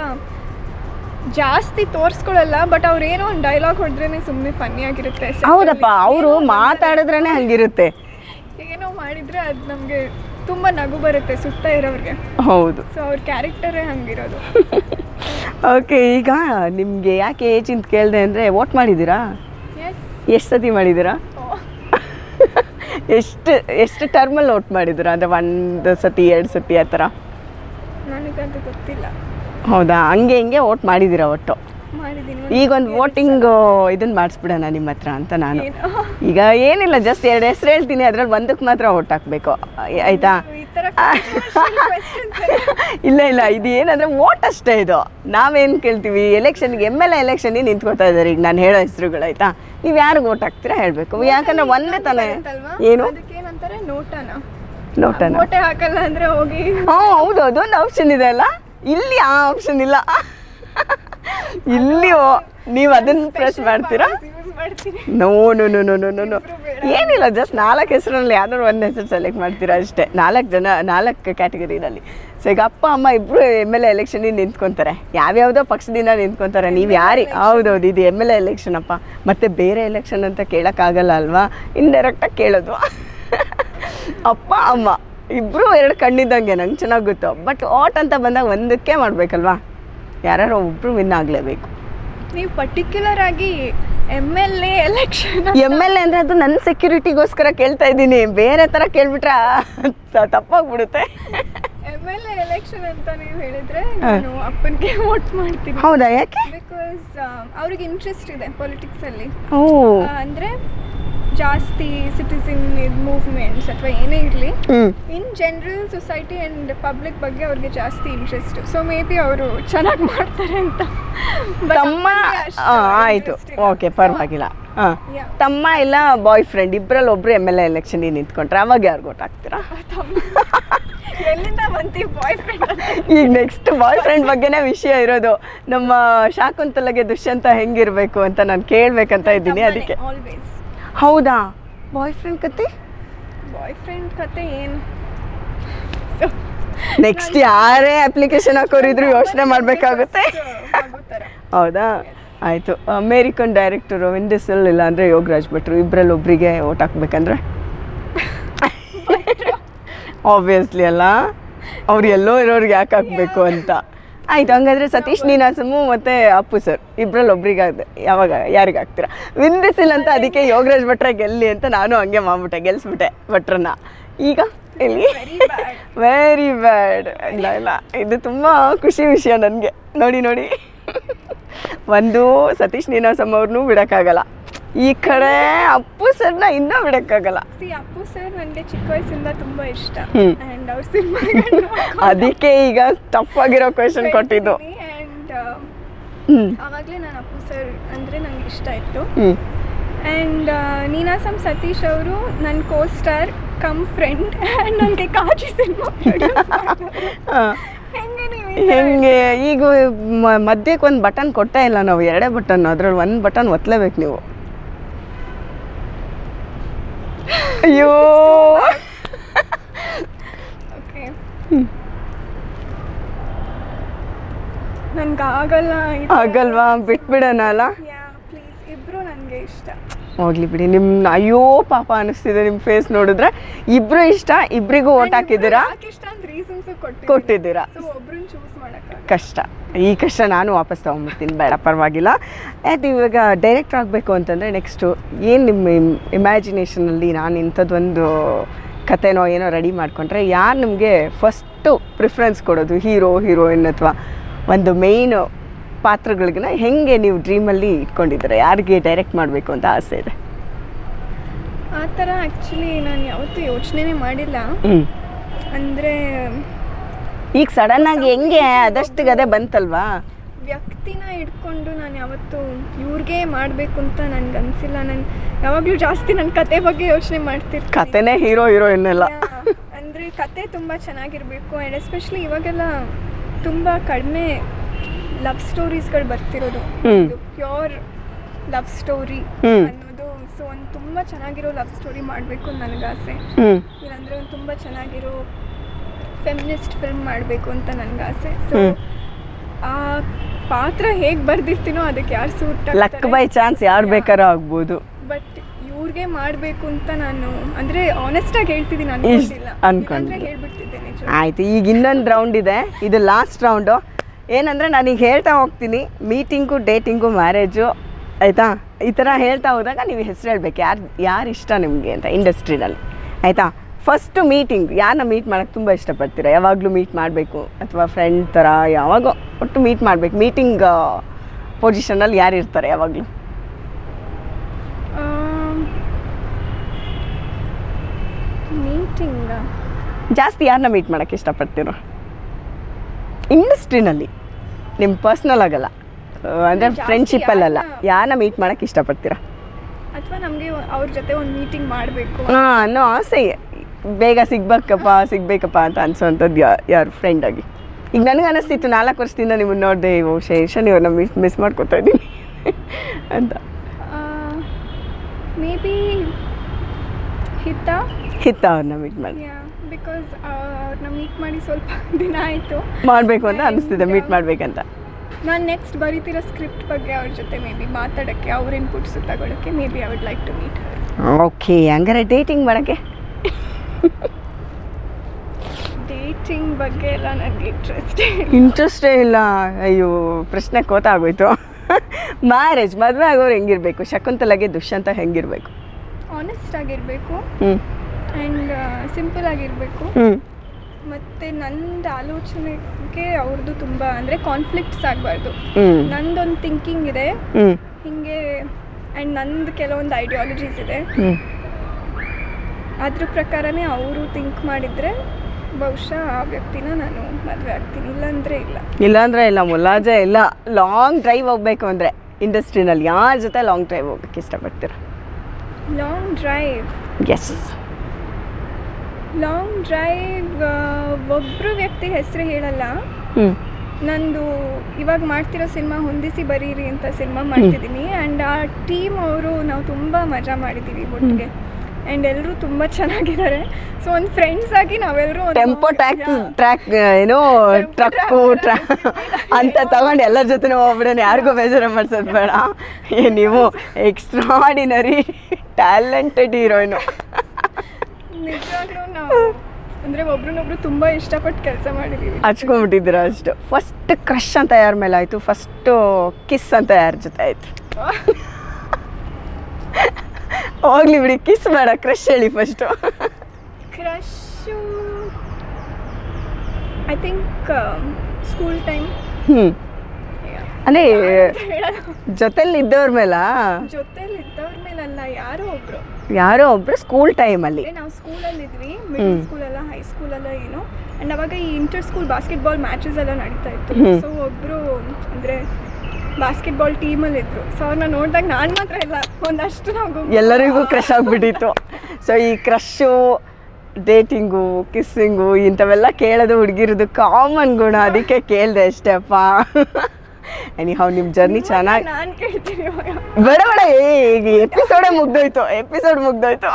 ಜಾಸ್ತಿ ತೋರಿಸ್ಕೊಳ್ಳಲ್ಲ ಬಟ್ ಅವ್ರು ಏನೋ ಒಂದು ಡೈಲಾಗ್ ಹೊಡೆದ್ರೇನೆ ಸುಮ್ಮನೆ ಫನ್ನಿ ಆಗಿರುತ್ತೆ set ಹೌದಪ್ಪ ಅಲ್ಲಿ. ಅವರು ಏನೋ ಮಾತಾಡಿದ್ರೇ ಹಂಗಿರುತ್ತೆ ಏನೋ ಮಾಡಿದ್ರೆ ಅದು ನಮಗೆ ತುಂಬ ನಗು ಬರುತ್ತೆ ಸುತ್ತ ಇರೋರಿಗೆ ಹೌದು ಸೊ ಅವ್ರ ಕ್ಯಾರೆಕ್ಟರೇ ಹಂಗಿರೋದು ಓಕೆ ಈಗ ನಿಮಗೆ ಯಾಕೆ ಏಜ್ ಅಂತ ಕೇಳಿದೆ ಅಂದರೆ ವೋಟ್ ಮಾಡಿದ್ದೀರಾ ಎಸ್ ಎಷ್ಟು ಸತಿ ಮಾಡಿದ್ದೀರಾ ಎಷ್ಟು ಎಷ್ಟು ಟರ್ಮಲ್ಲಿ ವೋಟ್ ಮಾಡಿದ್ದೀರಾ ಅಂದರೆ ಒಂದು ಸತಿ ಎರಡು ಸತಿ ಆ ಥರ ನನಗದು ಗೊತ್ತಿಲ್ಲ ಹೌದಾ ಹಂಗೆ ಹಿಂಗೆ ವೋಟ್ ಮಾಡಿದ್ದೀರಾ ಒಟ್ಟು ಮಾಡಿದ್ದೀನಿ ಈಗ ಒಂದು ವೋಟಿಂಗ್ ಇದನ್ನು ಮಾಡಿಸ್ಬಿಡೋಣ ನಿಮ್ಮ ಹತ್ರ ಅಂತ ನಾನು ಏನೋ ಈಗ ಏನಿಲ್ಲ ಜಸ್ಟ್ ಎರಡು ಹೆಸ್ರು ಹೇಳ್ತೀನಿ ಅದ್ರಲ್ಲಿ ಒಂದಕ್ಕೆ ಮಾತ್ರ ವೋಟ್ ಹಾಕಬೇಕು ಆಯಿತಾ ಈ ಥರ questions ಎಲ್ಲ ಇಲ್ಲ ಇಲ್ಲ ಇದು ಏನಂದ್ರೆ ವೋಟ್ ಅಷ್ಟೇ ಇದು ನಾವೇನು ಕೇಳ್ತೀವಿ ಎಲೆಕ್ಷನ್ಗೆ ಎಮ್ ಎಲ್ ಎ ಎಲೆಕ್ಷನ್ಗೆ ನಿಂತ್ಕೋತಾ ಇದ್ದಾರೆ ಈಗ ನಾನು ಹೇಳೋ ಹೆಸರುಗಳು ಆಯ್ತಾ ನೀವು ಯಾರಿಗೆ ವೋಟ್ ಹಾಕ್ತೀರಾ ಹೇಳಬೇಕು ಯಾಕಂದ್ರೆ ಒಂದೇ ತಾನೇ ಬರುತ್ತಲ್ವಾ? ಏನು ಅದಕ್ಕೇನಂತಾರೆ ನೋಟನ ನೋಟನ ಓಟೆ ಹಾಕಲ್ಲ ಅಂದ್ರೆ ಹೋಗಿ ಹ್ಞೂ ಹೌದು ಅದೊಂದು ಆಪ್ಷನ್ ಇದೆ ಅಲ್ಲ ಇಲ್ಲಿ ಆ ಆಪ್ಷನ್ ಇಲ್ಲ ಇಲ್ಲಿ ನೀವು ಅದನ್ನ ಪ್ರೆಸ್ ಮಾಡ್ತೀರಾ ಯೂಸ್ ಮಾಡ್ತೀನಿ no no no no no no no ಇಬ್ರು ಬೇಡ. ಏನಿಲ್ಲ ಜಸ್ಟ್ ನಾಲ್ಕು ಹೆಸರಲ್ಲಿ ಯಾವ್ದಾದ್ರು ಒಂದು ಹೆಸರು ಸೆಲೆಕ್ಟ್ ಮಾಡ್ತೀರಾ ಅಷ್ಟೇ ನಾಲ್ಕು ಜನ ನಾಲ್ಕು ಕ್ಯಾಟಗರಿನಲ್ಲಿ ಸೊ ಈಗ ಅಪ್ಪ ಅಮ್ಮ ಇಬ್ಬರು ಎಮ್ ಎಲ್ ಎ ಎಲೆಕ್ಷನಿಗೆ ನಿಂತ್ಕೊತಾರೆ ಯಾವ್ಯಾವುದೋ ಪಕ್ಷದಿಂದ ನಿಂತ್ಕೊತಾರೆ ನೀವು ಯಾರಿ ಹೌದೌದು ಇದು ಎಮ್ ಎಲ್ ಎ ಎಲೆಕ್ಷನ್ ಅಪ್ಪ ಮತ್ತೆ ಬೇರೆ ಎಲೆಕ್ಷನ್ ಅಂತ ಕೇಳೋಕ್ಕಾಗಲ್ಲ ಅಲ್ವಾ ಇಂಡೈರೆಕ್ಟಾಗಿ ಕೇಳೋದು ಅಪ್ಪ ಅಮ್ಮ ಇಬ್ಬರು ಎರಡು ಕಣ್ಣಿದ್ದಂಗೆ ನಂಗೆ ಚೆನ್ನಾಗಿ ಗೊತ್ತು ಬಟ್ ಓಟ್ ಅಂತ ಬಂದಾಗ ಒಂದಕ್ಕೆ ಮಾಡಬೇಕಲ್ವಾ ಯಾರು ಒಬ್ಬರು ವಿನ್ ಆಗಲೇಬೇಕು ನೀವು ಪರ್ಟಿಕ್ಯುಲರ್ ಆಗಿ M L A election M L A ಅಂದರೆ ಅದು ನನ್ನ ಸೆಕ್ಯೂರಿಟಿಗೋಸ್ಕರ ಕೇಳ್ತಾ ಇದ್ದೀನಿ ಬೇರೆ ಥರ ಕೇಳ್ಬಿಟ್ರೆ ತಪ್ಪಾಗ್ಬಿಡುತ್ತೆ ಎಮ್ ಎಲ್ ಎ ಎಲೆಕ್ಷನ್ ಅಂತ ನೀವು ಹೇಳಿದ್ರೆ ನಾನು ಅಪ್ಪನಿಗೆ ವೋಟ್ ಮಾಡ್ತೀನಿ ಹೌದಾ ಯಾಕೆ ಬಿಕಾಸ್ ಅವ್ರಿಗೆ ಇಂಟ್ರೆಸ್ಟ್ ಇದೆ ಪೊಲಿಟಿಕ್ಸ್ ಅಲ್ಲಿ ಓ ಆ, ಅಂದ್ರೆ ಜಾಸ್ತಿ ಸಿಟಿಸನ್ ಮೂವ್ಮೆಂಟ್ಸ್ ಅಥವಾ ಏನೇ ಇರಲಿ ಹ್ಞೂ in general society and public ಬಗ್ಗೆ ಅವ್ರಿಗೆ ಜಾಸ್ತಿ ಇಂಟ್ರೆಸ್ಟ್ ಸೊ ಮೇ ಬಿ ಅವರು ಚೆನ್ನಾಗಿ ಮಾಡ್ತಾರೆ ಅಂತ But ತಮ್ಮ ಅಪ್ಪನ್ಗೆ ಅಷ್ಟು ಆ, ಆಯ್ತು interest ಇಲ್ಲ. ಓಕೆ ಪರವಾಗಿಲ್ಲ ಹಾಂ Yeah. ತಮ್ಮ ಇಲ್ಲ ಬಾಯ್ ಫ್ರೆಂಡ್ ಇಬ್ಬರಲ್ಲಿ ಒಬ್ರು ಎಮ್ ಎಲ್ ಎ ಎಲೆಕ್ಷನಿಗೆ ನಿಂತ್ಕೊಂಡ್ರೆ ಅವಾಗ ಯಾರು ಓಟ್ ಹಾಕ್ತೀರಾ ಎಲ್ಲಿಂದ ಬಂತಿ ಬಾಯ್ ಫ್ರೆಂಡ್ ಈಗ ನೆಕ್ಸ್ಟ್ ಬಾಯ್ ಫ್ರೆಂಡ್ ಬಗ್ಗೆನೇ ವಿಷಯ ಇರೋದು ನಮ್ಮ ಶಾಕುಂತಲಗೆ ದುಷ್ಯಂತ ಹೆಂಗಿರ್ಬೇಕು ಅಂತ ನಾನು ಕೇಳ್ಬೇಕಂತ ಇದ್ದೀನಿ ಅದಕ್ಕೆ ಆಲ್ವೇಸ್ ಹೌದಾ ಬಾಯ್ ಫ್ರೆಂಡ್ ಕತೆ ಬಾಯ್ ಫ್ರೆಂಡ್ ಕತೆ ಏನು ನೆಕ್ಸ್ಟ್ ಯಾರೇ ಅಪ್ಲಿಕೇಶನ್ ಹಾಕೋರಿದ್ರು ಯೋಚನೆ ಮಾಡಬೇಕಾಗುತ್ತೆ ಹೌದಾ ಆಯಿತು ಅಮೇರಿಕನ್ ಡೈರೆಕ್ಟರು ವಿಂಡಿಸಲ್ ಇಲ್ಲ ಅಂದರೆ ಯೋಗರಾಜ್ ಭಟ್ರು ಇಬ್ಬರಲ್ಲಿ ಒಬ್ಬರಿಗೆ ಓಟ್ ಹಾಕ್ಬೇಕಂದ್ರೆ ಆಬ್ವಿಯಸ್ಲಿ ಅಲ್ಲ ಅವ್ರು ಎಲ್ಲೋ ಇರೋರಿಗೆ ಯಾಕೆ ಹಾಕಬೇಕು ಅಂತ ಆಯ್ತು ಹಂಗಾದ್ರೆ ಸತೀಶ್ ನೀನಾಸಮು ಮತ್ತು ಅಪ್ಪು ಸರ್ ಇಬ್ಬರಲ್ಲಿ ಒಬ್ರಿಗೆ ಯಾವಾಗ ಯಾರಿಗೆ ಹಾಕ್ತೀರಾ ವಿಂದಿಸಿಲ್ ಅಂತ ಅದಕ್ಕೆ ಯೋಗರಾಜ್ ಭಟ್ರ ಗೆಲ್ಲಿ ಅಂತ ನಾನು ಹಂಗೆ ಮಾಡ್ಬಿಟ್ಟೆ ಗೆಲ್ಸ್ಬಿಟ್ಟೆ ಭಟ್ರನ್ನ ಈಗ ಇಲ್ಲಿ ವೆರಿ ಬ್ಯಾಡ್ ವೆರಿ ಬ್ಯಾಡ್ ಇಲ್ಲ ಇಲ್ಲ ಇದು ತುಂಬ ಖುಷಿ ವಿಷಯ ನನಗೆ ನೋಡಿ ನೋಡಿ ಒಂದು ಸತೀಶ್ ನೀನಾಸಮ್ ಅವ್ರನ್ನೂ ಬಿಡೋಕ್ಕಾಗಲ್ಲ ಈ ಕಡೆ ಅಪ್ಪು ಸರ್ನ ಇನ್ನೂ ಬಿಡೋಕ್ಕಾಗಲ್ಲ ಸಿ ಅಪ್ಪು ಸರ್ ನನಗೆ ಚಿಕ್ಕ ವಯಸ್ಸಿಂದ ತುಂಬಾ ಇಷ್ಟ ಹ್ಮ್. ಆ್ಯಂಡ್ ಅವ್ರ ಸಿನಿಮಾ ಅದಕ್ಕೆ ಈಗ ಟಫ್ ಆಗಿರೋ ಕ್ವೆಶನ್ ಕೊಟ್ಟಿದ್ದು ಆ್ಯಂಡ್ ಹ್ಞೂ ಆವಾಗಲೇ ನಾನು ಅಪ್ಪು ಸರ್ ಅಂದರೆ ನನಗೆ ಇಷ್ಟ ಇತ್ತು ಹ್ಞೂ ಆ್ಯಂಡ್ ನೀನಾಸಂ ಸತೀಶ್ ಅವರು ನನ್ನ co star cum friend and ನನಗೆ ಕಾಜಿ ಸಿನಿಮಾ ಹೆಂಗೆ ನೀವು ಈ ಥರ ಹೆಂಗೆ ಈಗ ಮ- ಮಧ್ಯಕ್ಕೆ ಒಂದು ಬಟನ್ ಕೊಟ್ಟೇ ಇಲ್ಲ ನಾವು ಎರಡೇ ಬಟನ್ ಅದ್ರಲ್ಲಿ ಒಂದು ಬಟನ್ ಒತ್ತಲೇಬೇಕು ನೀವು ಅಯ್ಯೋ ಓಕೆ ನನ್ಗೆ ಆಗಲ್ಲ ಇದು. ಆಗಲ್ವಾ ಬಿಟ್ಬಿಡೋಣ ಅಲ್ಲ ಯಾ ಪ್ಲೀಸ್ ಇಬ್ರು ನನಗೆ ಇಷ್ಟ ಹೋಗ್ಲಿ ಬಿಡಿ ನಿಮ್ಮ ಅಯ್ಯೋ ಪಾಪ ಅನಿಸ್ತಿದೆ ನಿಮ್ಮ ಫೇಸ್ ನೋಡಿದ್ರೆ ಇಬ್ರು ಇಷ್ಟ ಇಬ್ರಿಗೂ ಓಟ್ ಹಾಕಿದ್ದೀರಾ ಯಾಕೆ ಇಷ್ಟ ಅಂತ ರೀಸನ್ಸ್ ಕೊಟ್ಟಿದ್ದೀನಿ ಕೊಟ್ಟಿದ್ದೀರಾ ಸೊ ಒಬ್ರನ್ನ ಚೂಸ್ ಮಾಡೋಕ್ಕಾಗಲ್ಲ ಕಷ್ಟ ಈ ಕಷ್ಟ ನಾನು ವಾಪಸ್ ತೊಗೊಂಡ್ಬಿಡ್ತೀನಿ ಬೇಡ ಪರವಾಗಿಲ್ಲ ಆಯ್ತು ಇವಾಗ ಡೈರೆಕ್ಟರ್ ಆಗಬೇಕು ಅಂತಂದರೆ ನೆಕ್ಸ್ಟು ಏನು ನಿಮ್ಮ ಇಮ್ಯಾಜಿನೇಷನಲ್ಲಿ ನಾನು ಇಂಥದ್ದೊಂದು ಕತೆನೋ ಏನೋ ರೆಡಿ ಮಾಡಿಕೊಂಡ್ರೆ ಯಾರು ನಿಮಗೆ ಫಸ್ಟು ಪ್ರಿಫರೆನ್ಸ್ ಕೊಡೋದು ಹೀರೋ ಹೀರೋಯಿನ್ ಅಥವಾ ಒಂದು ಮೇಯ್ನ್ ಪಾತ್ರಗಳಿಗನ್ನ ಹೆಂಗೆ ನೀವು ಡ್ರೀಮಲ್ಲಿ ಇಟ್ಕೊಂಡಿದ್ದೀರಾ ಯಾರಿಗೆ ಡೈರೆಕ್ಟ್ ಮಾಡಬೇಕು ಅಂತ ಆಸೆ ಇದೆ ಆ ಥರ ಆ್ಯಕ್ಚುಲಿ ನಾನು ಯಾವತ್ತೂ ಯೋಚನೆನೇ ಮಾಡಿಲ್ಲ ಹ್ಞೂ ಅಂದರೆ ಈಗ ಸಡನ್ನಾಗಿ ಹೆಂಗೆ ಅದಷ್ಟು ಅದೇ ಬಂತಲ್ವಾ ವ್ಯಕ್ತಿನ ಇಟ್ಕೊಂಡು ನಾನು ಯಾವತ್ತೂ ಇವ್ರಿಗೆ ಮಾಡಬೇಕು ಅಂತ ನನಗೆ ಅನಿಸಿಲ್ಲ ನಾನು ಯಾವಾಗಲೂ ಜಾಸ್ತಿ ನನ್ನ ಕತೆ ಬಗ್ಗೆ ಯೋಚನೆ ಮಾಡ್ತಿರ್ತೀನಿ ಕತೆನೇ ಹೀರೋ ಹೀರೋಯಿನ್ ಎಲ್ಲ ಅಂದರೆ ಕತೆ ತುಂಬ ಚೆನ್ನಾಗಿರಬೇಕು ಆ್ಯಂಡ್ ಎಸ್ಪೆಷಲಿ ಇವಾಗೆಲ್ಲ ತುಂಬ ಕಡಿಮೆ ಲವ್ ಸ್ಟೋರೀಸ್ಗಳು ಬರ್ತಿರೋದು ಹ್ಮ್. ಪ್ಯೂರ್ ಲವ್ ಸ್ಟೋರಿ ಹ್ಮ್. ಅನ್ನೋದು ಸೊ ಒಂದು ತುಂಬ ಚೆನ್ನಾಗಿರೋ ಲವ್ ಸ್ಟೋರಿ ಮಾಡಬೇಕು ಅಂತ ನನಗೆ ಆಸೆ ಹ್ಞೂ ಇಲ್ಲಾಂದರೆ ಒಂದು ತುಂಬ ಚೆನ್ನಾಗಿರೋ ಫೆಮಿನಿಸ್ಟ್ ಫಿಲ್ಮ್ ಮಾಡಬೇಕು ಅಂತ ನನಗೆ ಆಸೆ ಸೊ ಹ್ಮ್. ಆ ಪಾತ್ರ ಹೇಗೆ ಬರ್ದಿರ್ತೀನೋ ಅದಕ್ಕೆ ಯಾರು ಸೂಟ್ ಲಕ್ ಬೈ ಚಾನ್ಸ್ ಯಾರು ಬೇಕಾದ್ರೂ ಆಗ್ಬೋದು ಬಟ್ ಇವ್ರಿಗೆ ಮಾಡಬೇಕು ಅಂತ ನಾನು ಅಂದರೆ ಆನೆಸ್ಟಾಗಿ ಹೇಳ್ತಿದ್ದೀನಿ ಇಸ್- ಅನ್ಕೊಂಡಿಲ್ಲ ಅನ್ಕೊಂಡಿಲ್ಲ. ಇಲ್ಲಾಂದ್ರೆ ಹೇಳ್ಬಿಡ್ತಿದ್ದೆ ನಿಜ ಆಯ್ತು ಈಗ ಇನ್ನೊಂದು ರೌಂಡ್ ಇದೆ ಇದು ಲಾಸ್ಟ್ ರೌಂಡು ಏನಂದರೆ ನಾನೀಗ ಹೇಳ್ತಾ ಹೋಗ್ತೀನಿ ಮೀಟಿಂಗು ಡೇಟಿಂಗು ಮ್ಯಾರೇಜು ಆಯಿತಾ ಈ ಥರ ಹೇಳ್ತಾ ಹೋದಾಗ ನೀವು ಹೆಸರು ಹೇಳ್ಬೇಕು ಯಾರು ಯಾರು ಇಷ್ಟ ನಿಮಗೆ ಅಂತ ಇಂಡಸ್ಟ್ರಿನಲ್ಲಿ ಆಯಿತಾ ಫಸ್ಟು ಮೀಟಿಂಗ್ ಯಾರನ್ನ ಮೀಟ್ ಮಾಡೋಕ್ಕೆ ತುಂಬ ಇಷ್ಟಪಡ್ತೀರಾ ಯಾವಾಗಲೂ ಮೀಟ್ ಮಾಡಬೇಕು ಅಥವಾ ಫ್ರೆಂಡ್ ಥರ ಯಾವಾಗೋ ಒಟ್ಟು ಮೀಟ್ ಮಾಡಬೇಕು ಮೀಟಿಂಗ್ ಪೊಸಿಷನಲ್ಲಿ ಯಾರು ಇರ್ತಾರೆ ಯಾವಾಗಲೂ ಮೀಟಿಂಗ ಜಾಸ್ತಿ ಯಾರನ್ನ ಮೀಟ್ ಮಾಡೋಕ್ಕೆ ಇಷ್ಟಪಡ್ತೀರೋ ಇಂಡಸ್ಟ್ರಿನಲ್ಲಿ ನಿಮ್ಮ ಪರ್ಸ್ನಲ್ ಆಗಲ್ಲ ಅಂದರೆ ಜಾಸ್ತಿ ಫ್ರೆಂಡ್ಶಿಪ್ಪಲ್ಲಲ್ಲ ಯಾರ್ನ- ಯಾರನ್ನ ಮೀಟ್ ಮಾಡೋಕ್ಕೆ ಇಷ್ಟಪಡ್ತೀರಾ ಅಥವಾ ನಮಗೆ ಅವ್ರ ಜೊತೆ ಒಂದು ಮೀಟಿಂಗ್ ಮಾಡಬೇಕು ಹಾಂ ಅನ್ನೋ ಆಸೆ ಬೇಗ ಸಿಗ್ಬೇಕಪ್ಪ ಸಿಗ್ಬೇಕಪ್ಪ ಅಂತ ಅನ್ಸೋವಂಥದ್ದು ಯಾ ಯಾರು ಫ್ರೆಂಡಾಗಿ ಈಗ ನನಗೆ ಅನಿಸ್ತಿತ್ತು ನಾಲ್ಕು ವರ್ಷದಿಂದ ನಿಮ್ಮನ್ನು ನೋಡಿದೆ ಇವು ಶೇಷನ್ ಇವ್ರನ್ನ ಮಿಸ್ ಮಿಸ್ ಮಾಡ್ಕೊತಾ ಇದ್ದೀನಿ ಅಂತ ಮೇ ಬಿ ಹಿತ ಹಿತ್ತ ಅವ್ರನ್ನ ಮೀಟ್ ಮಾಡಿ ಯಾ ಬಿಕಾಸ್ ಅವ್ರನ್ನ ಮೀಟ್ ಮಾಡಿ ಸ್ವಲ್ಪ ದಿನ ಆಯಿತು ಮಾಡಬೇಕು ಅಂತ ಅನಿಸ್ತಿದೆ ಮೀಟ್ ಮಾಡಬೇಕಂತ ನಾನು ನೆಕ್ಸ್ಟ್ ಬರೀತಿರೋ ಸ್ಕ್ರಿಪ್ಟ್ ಬಗ್ಗೆ ಅವ್ರ ಜೊತೆ ಮೇ ಬಿ ಮಾತಾಡೋಕ್ಕೆ ಅವ್ರ ಇನ್ಪುಟ್ಸ್ ತಗೊಳ್ಳೋಕ್ಕೆ maybe I would like to meet her okay ಹಂಗಾರೆ ಡೇಟಿಂಗ್ ಮಾಡೋಕ್ಕೆ ಡೇಟಿಂಗ್ ಬಗ್ಗೆ ಎಲ್ಲ ನನಗೆ ಇಂಟ್ರೆಸ್ಟ್ ಇಂಟ್ರೆಸ್ಟೇ ಇಲ್ಲ ಅಯ್ಯೋ ಪ್ರಶ್ನೆ ಕೋತ ಆಗೋಯ್ತು ಮ್ಯಾರೇಜ್ ಮದುವೆ ಆಗೋರು ಹೆಂಗಿರ್ಬೇಕು ಶಕುಂತಲಾಗೆ ದುಷ್ಯಂತ ಹೆಂಗಿರ್ಬೇಕು ಆನೆಸ್ಟ್ ಆಗಿರಬೇಕು ಹ್ಞೂ ಆ್ಯಂಡ್ ಸಿಂಪಲ್ ಆಗಿರಬೇಕು ಹ್ಞೂ ಮತ್ತು ನಂದು ಆಲೋಚನೆಗೆ ಅವ್ರದ್ದು ತುಂಬ ಅಂದರೆ ಕಾನ್ಫ್ಲಿಕ್ಟ್ಸ್ ಆಗಬಾರ್ದು ಹ್ಞೂ ನಂದೊಂದು ಥಿಂಕಿಂಗ್ ಇದೆ ಹ್ಞೂ ಹೀಗೆ ಆ್ಯಂಡ್ ನಂದು ಕೆಲವೊಂದು ಐಡಿಯಾಲಜೀಸ್ ಇದೆ ಹ್ಞೂ ಅದ್ರ ಪ್ರಕಾರನೇ ಅವರು ಥಿಂಕ್ ಮಾಡಿದರೆ ಬಹುಶಃ ಆ ವ್ಯಕ್ತಿನ ನಾನು ಮದುವೆ ಆಗ್ತೀನಿ ಇಲ್ಲಾಂದರೆ ಇಲ್ಲ ಇಲ್ಲಾಂದ್ರೆ ಇಲ್ಲ ಮುಲಾಜೆ ಇಲ್ಲ ಲಾಂಗ್ ಡ್ರೈವ್ ಹೋಗ್ಬೇಕು ಅಂದರೆ ಇಂಡಸ್ಟ್ರಿನಲ್ಲಿ ಯಾರ ಜೊತೆ ಲಾಂಗ್ ಡ್ರೈವ್ ಹೋಗಕ್ಕೆ ಇಷ್ಟಪಡ್ತೀರಾ long drive yes long drive ಒಬ್ಬರು ವ್ಯಕ್ತಿ ಹೆಸರು ಹೇಳಲ್ಲ ಹ್ಞೂ ನಂದು ಇವಾಗ ಮಾಡ್ತಿರೋ ಸಿನಿಮಾ ಹೊಂದಿಸಿ ಬರೀರಿ ಅಂತ ಸಿನಿಮಾ ಮಾಡ್ತಿದ್ದೀನಿ ಆ್ಯಂಡ್ ಆ ಟೀಮ್ ಅವರು ನಾವು ತುಂಬ ಮಜಾ ಮಾಡಿದ್ದೀವಿ ಒಟ್ಟಿಗೆ ಆ್ಯಂಡ್ ಎಲ್ಲರೂ ತುಂಬ ಚೆನ್ನಾಗಿದ್ದಾರೆ ಸೊ ಒಂದು ಫ್ರೆಂಡ್ಸ್ ಆಗಿ ನಾವೆಲ್ಲರೂ ಟೆಂಪೋ ಟ್ರ್ಯಾಕ್ ಟ್ರ್ಯಾಕ್ ಏನೋ Tempo ಟ್ರಕ್ಕು ಟ್ರಾ ಅಂತ ತಗೊಂಡು ಎಲ್ಲರ ಜೊತೆ ಹೋಗ್ಬಿಡೋಣ ಯಾರಿಗೂ ಬೇಜಾರು ಮಾಡ್ಸೋದು ಬೇಡ ಏ ನೀವು ಎಕ್ಸ್ಟ್ರಾಡಿನರಿ ಟ್ಯಾಲೆಂಟೆಡ್ ಹೀರೋಯಿನು ನಿಜವಾಗ್ಲೂ ನಾವು ಅಂದರೆ ಒಬ್ರನ್ನೊಬ್ರು ತುಂಬ ಇಷ್ಟಪಟ್ಟು ಕೆಲಸ ಮಾಡಿದ್ದೀವಿ ಹಚ್ಕೊಂಡ್ಬಿಟ್ಟಿದ್ದೀರ ಅಷ್ಟು ಫಸ್ಟ್ ಕ್ರಶ್ ಅಂತ ಯಾರ ಮೇಲೆ ಆಯಿತು ಫಸ್ಟು ಕಿಸ್ ಅಂತ ಯಾರ ಜೊತೆ ಆಯಿತು ಹೋಗ್ಲಿ ಬಿಡಿ ಕಿಸ್ ಬೇಡ ಕ್ರಶ್ ಹೇಳಿ first crush I think school time ಹ್ಞೂ ಅಂದರೆ ಜೊತೆಲಿ ಇದ್ದವ್ರ ಮೇಲ ಜೊತೆಲಿ ಇದ್ದವ್ರ ಮೇಲಲ್ಲ ಯಾರೋ ಒಬ್ರು ಯಾರೋ ಒಬ್ರು ಸ್ಕೂಲ್ ಟೈಮಲ್ಲಿ ಅಂದ್ರೆ ನಾವು ಸ್ಕೂಲಲ್ಲಿ ಇದ್ವಿ ಮಿಡಲ್ ಸ್ಕೂಲಲ್ಲ ಹೈ ಸ್ಕೂಲಲ್ಲ ಏನೋ ಅಂಡ್ ಅವಾಗ ಈ ಇಂಟರ್ ಸ್ಕೂಲ್ ಬಾಸ್ಕೆಟ್ಬಾಲ್ ಮ್ಯಾಚಸ್ ಎಲ್ಲ ನಡೀತಾ ಇತ್ತು ಹ್ಮ್. ಸೊ ಒಬ್ರು ಅಂದ್ರೆ ಬಾಸ್ಕೆಟ್ಬಾಲ್ ಟೀಮಲ್ಲಿ ಇದ್ರು ಸೊ ಅವ್ರನ್ನ ನೋಡಿದಾಗ ನಾನು ಮಾತ್ರ ಇಲ್ಲ ಒಂದಷ್ಟು ನಾವು ಎಲ್ಲರಿಗೂ ಕ್ರಶ್ ಆಗಿಬಿಟ್ಟಿತ್ತು ಸೊ ಈ ಕ್ರಶ್ಶು ಡೇಟಿಂಗು ಕಿಸ್ಸಿಂಗು ಇಂಥವೆಲ್ಲ ಕೇಳೋದು ಹುಡುಗಿರದು ಕಾಮನ್ ಗುಣ ಅದಕ್ಕೆ ಕೇಳಿದೆ ಅಷ್ಟೇ ಅಪ್ಪ ಎನಿಹಾವ್ ನಿಮ್ಮ ಜರ್ನಿ ಚೆನ್ನಾಗಿ ನಾನು ಕೇಳ್ತೀನಿ ಇವಾಗ ಬೇಡ ಬೇಡ ಏ, ಈಗ ಎಪಿಸೋಡೇ ಮುಗ್ದೋಯ್ತು ಎಪಿಸೋಡ್ ಮುಗ್ದೋಯ್ತು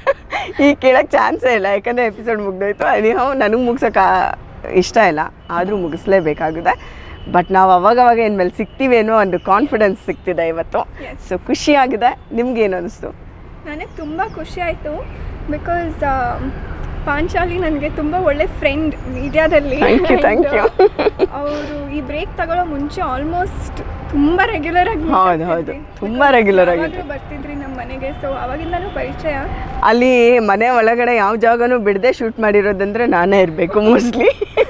ಈಗ ಕೇಳಕ್ಕೆ ಚಾನ್ಸೇ ಇಲ್ಲ ಯಾಕಂದರೆ ಎಪಿಸೋಡ್ ಮುಗ್ದೋಯ್ತು ಎನಿಹಾವ್ ನನಗೆ ಮುಗ್ಸೋಕೆ ಇಷ್ಟ ಇಲ್ಲ ಆದರೂ ಮುಗಿಸ್ಲೇಬೇಕಾಗಿದೆ ಬಟ್ ನಾವು ಅವಾಗವಾಗ ಇನ್ಮೇಲೆ ಸಿಗ್ತೀವೇನೋ ಒಂದು ಕಾನ್ಫಿಡೆನ್ಸ್ ಸಿಗ್ತಿದೆ ಇವತ್ತು Yes. ಸೊ ಖುಷಿಯಾಗಿದೆ ನಿಮ್ಗೇನು ಅನಿಸ್ತು ನನಗೆ ತುಂಬ ಖುಷಿ ಆಯಿತು ಬಿಕಾಸ್ ಪಾಂಚಾಲಿ ನನಗೆ ತುಂಬ ಒಳ್ಳೆ ಫ್ರೆಂಡ್ ಮೀಡಿಯಾದಲ್ಲಿ Thank you, thank you. ಅವರು ಈ ಬ್ರೇಕ್ ತಗೊಳ್ಳೋ ಮುಂಚೆ ಆಲ್ಮೋಸ್ಟ್ ತುಂಬ ರೆಗ್ಯುಲರ್ ಆಗಿ meet ಹೌದು, ಹೌದು. ಆಗ್ತಿದ್ವಿ. ತುಂಬಾ Because regular ಆಗಿ. ಯಾವಾಗ್ಲೂ ಬರ್ತಿದ್ರಿ ನಮ್ಮ ಮನೆಗೆ ಸೊ ಅವಾಗಿಂದನೂ ಪರಿಚಯ ಅಲ್ಲಿ ಮನೆ ಒಳಗಡೆ ಯಾವ ಜಾಗನೂ ಬಿಡದೆ ಶೂಟ್ ಮಾಡಿರೋದಂದ್ರೆ ನಾನೇ ಇರಬೇಕು ಮೋಸ್ಟ್ಲಿ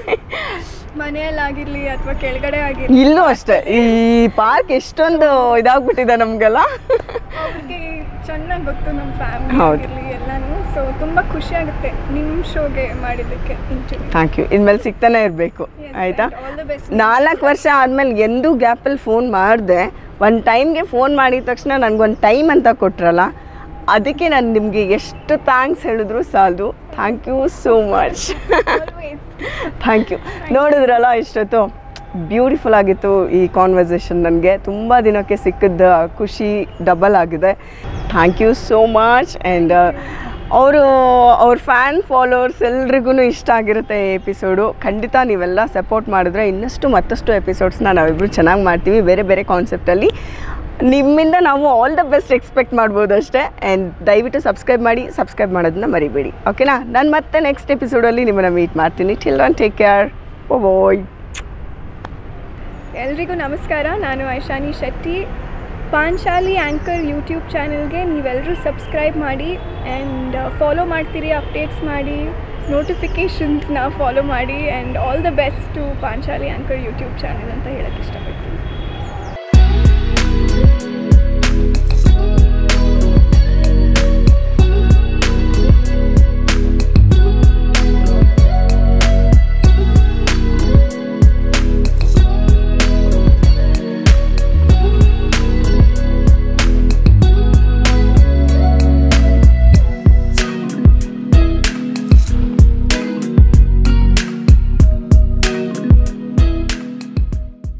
ಮನೆಯಲ್ಲಾಗಿರ್ಲಿ ಅಥವಾ ಕೆಳಗಡೆ ಆಗಿರ್ಲಿ ಇಲ್ಲೂ ಅಷ್ಟೇ ಈ ಪಾರ್ಕ್ ಎಷ್ಟೊಂದು ಇದಾಗ್ಬಿಟ್ಟಿದೆ ನಮಗೆಲ್ಲ ಅವ್ರಿಗೆ ಚೆನ್ನಾಗಿ ಗೊತ್ತು ನಮ್ಮ ಫ್ಯಾಮಿಲಿ ಹೌದು. ಆಗಿರ್ಲಿ ಎಲ್ಲಾನು ಸೊ ತುಂಬ ಖುಷಿ ಆಗುತ್ತೆ ನಿಮ್ಮ ಶೋಗೆ ಮಾಡಿದ್ದಕ್ಕೆ ಇಂಟರ್ವ್ಯೂ ಥ್ಯಾಂಕ್ ಯು ಇನ್ಮೇಲೆ ಸಿಗ್ತಾನೆ ಇರಬೇಕು ಆಯಿತಾ ಆಲ್ ದ ಬೆಸ್ಟ್ ನಾಲ್ಕು ವರ್ಷ ಆದಮೇಲೆ ಎಂದೂ ಗ್ಯಾಪಲ್ಲಿ ಫೋನ್ ಮಾಡಿದೆ ಒಂದು ಟೈಮ್ಗೆ ಫೋನ್ ಮಾಡಿದ ತಕ್ಷಣ ನನಗೊಂದು ಟೈಮ್ ಅಂತ ಕೊಟ್ರಲ್ಲ ಅದಕ್ಕೆ ನಾನು ನಿಮಗೆ ಎಷ್ಟು ಥ್ಯಾಂಕ್ಸ್ ಹೇಳಿದ್ರು ಸಾಲದು thank you so much always thank you ನೋಡಿದ್ರಲ್ಲ ಇಷ್ಟೊತ್ತು ಬ್ಯೂಟಿಫುಲ್ ಆಗಿತ್ತು ಈ ಕಾನ್ವರ್ಸೇಷನ್ ನನಗೆ ತುಂಬ ದಿನಕ್ಕೆ ಸಿಕ್ಕಿದ್ದ ಖುಷಿ ಡಬಲ್ ಆಗಿದೆ thank you so much and ಅವರು ಅವ್ರ ಫ್ಯಾನ್ ಫಾಲೋವರ್ಸ್ ಎಲ್ರಿಗೂ ಇಷ್ಟ ಆಗಿರುತ್ತೆ ಈ ಎಪಿಸೋಡು ಖಂಡಿತ ನೀವೆಲ್ಲ ಸಪೋರ್ಟ್ ಮಾಡಿದ್ರೆ ಇನ್ನಷ್ಟು ಮತ್ತಷ್ಟು ಎಪಿಸೋಡ್ಸ್ನ ನಾವಿಬ್ಬರು ಚೆನ್ನಾಗಿ ಮಾಡ್ತೀವಿ ಬೇರೆ ಬೇರೆ ಕಾನ್ಸೆಪ್ಟಲ್ಲಿ ನಿಮ್ಮಿಂದ ನಾವು ಆಲ್ ದ ಬೆಸ್ಟ್ ಎಕ್ಸ್ಪೆಕ್ಟ್ ಮಾಡ್ಬೋದು ಅಷ್ಟೇ ಆ್ಯಂಡ್ ದಯವಿಟ್ಟು ಸಬ್ಸ್ಕ್ರೈಬ್ ಮಾಡಿ ಸಬ್ಸ್ಕ್ರೈಬ್ ಮಾಡೋದನ್ನ ಮರಿಬೇಡಿ ಓಕೆನಾ ನಾನು ಮತ್ತೆ ನೆಕ್ಸ್ಟ್ ಎಪಿಸೋಡಲ್ಲಿ ನಿಮ್ಮನ್ನು ಮೀಟ್ ಮಾಡ್ತೀನಿ ಟಿಲ್ ಆನ್ ಟೇಕ್ ಕೇರ್ ಓಯ್ ಎಲ್ರಿಗೂ ನಮಸ್ಕಾರ ನಾನು ಐಶಾನಿ ಶೆಟ್ಟಿ ಪಾಂಚಾಲಿ ಆ್ಯಂಕರ್ ಯೂಟ್ಯೂಬ್ ಚಾನಲ್ಗೆ ನೀವೆಲ್ಲರೂ ಸಬ್ಸ್ಕ್ರೈಬ್ ಮಾಡಿ ಆ್ಯಂಡ್ ಫಾಲೋ ಮಾಡ್ತೀರಿ ಅಪ್ಡೇಟ್ಸ್ ಮಾಡಿ ನೋಟಿಫಿಕೇಷನ್ಸ್ನ ಫಾಲೋ ಮಾಡಿ and all the best to Panchali anchor YouTube channel ಅಂತ ಹೇಳಕ್ಕೆ ಇಷ್ಟಪಡ್ತೀನಿ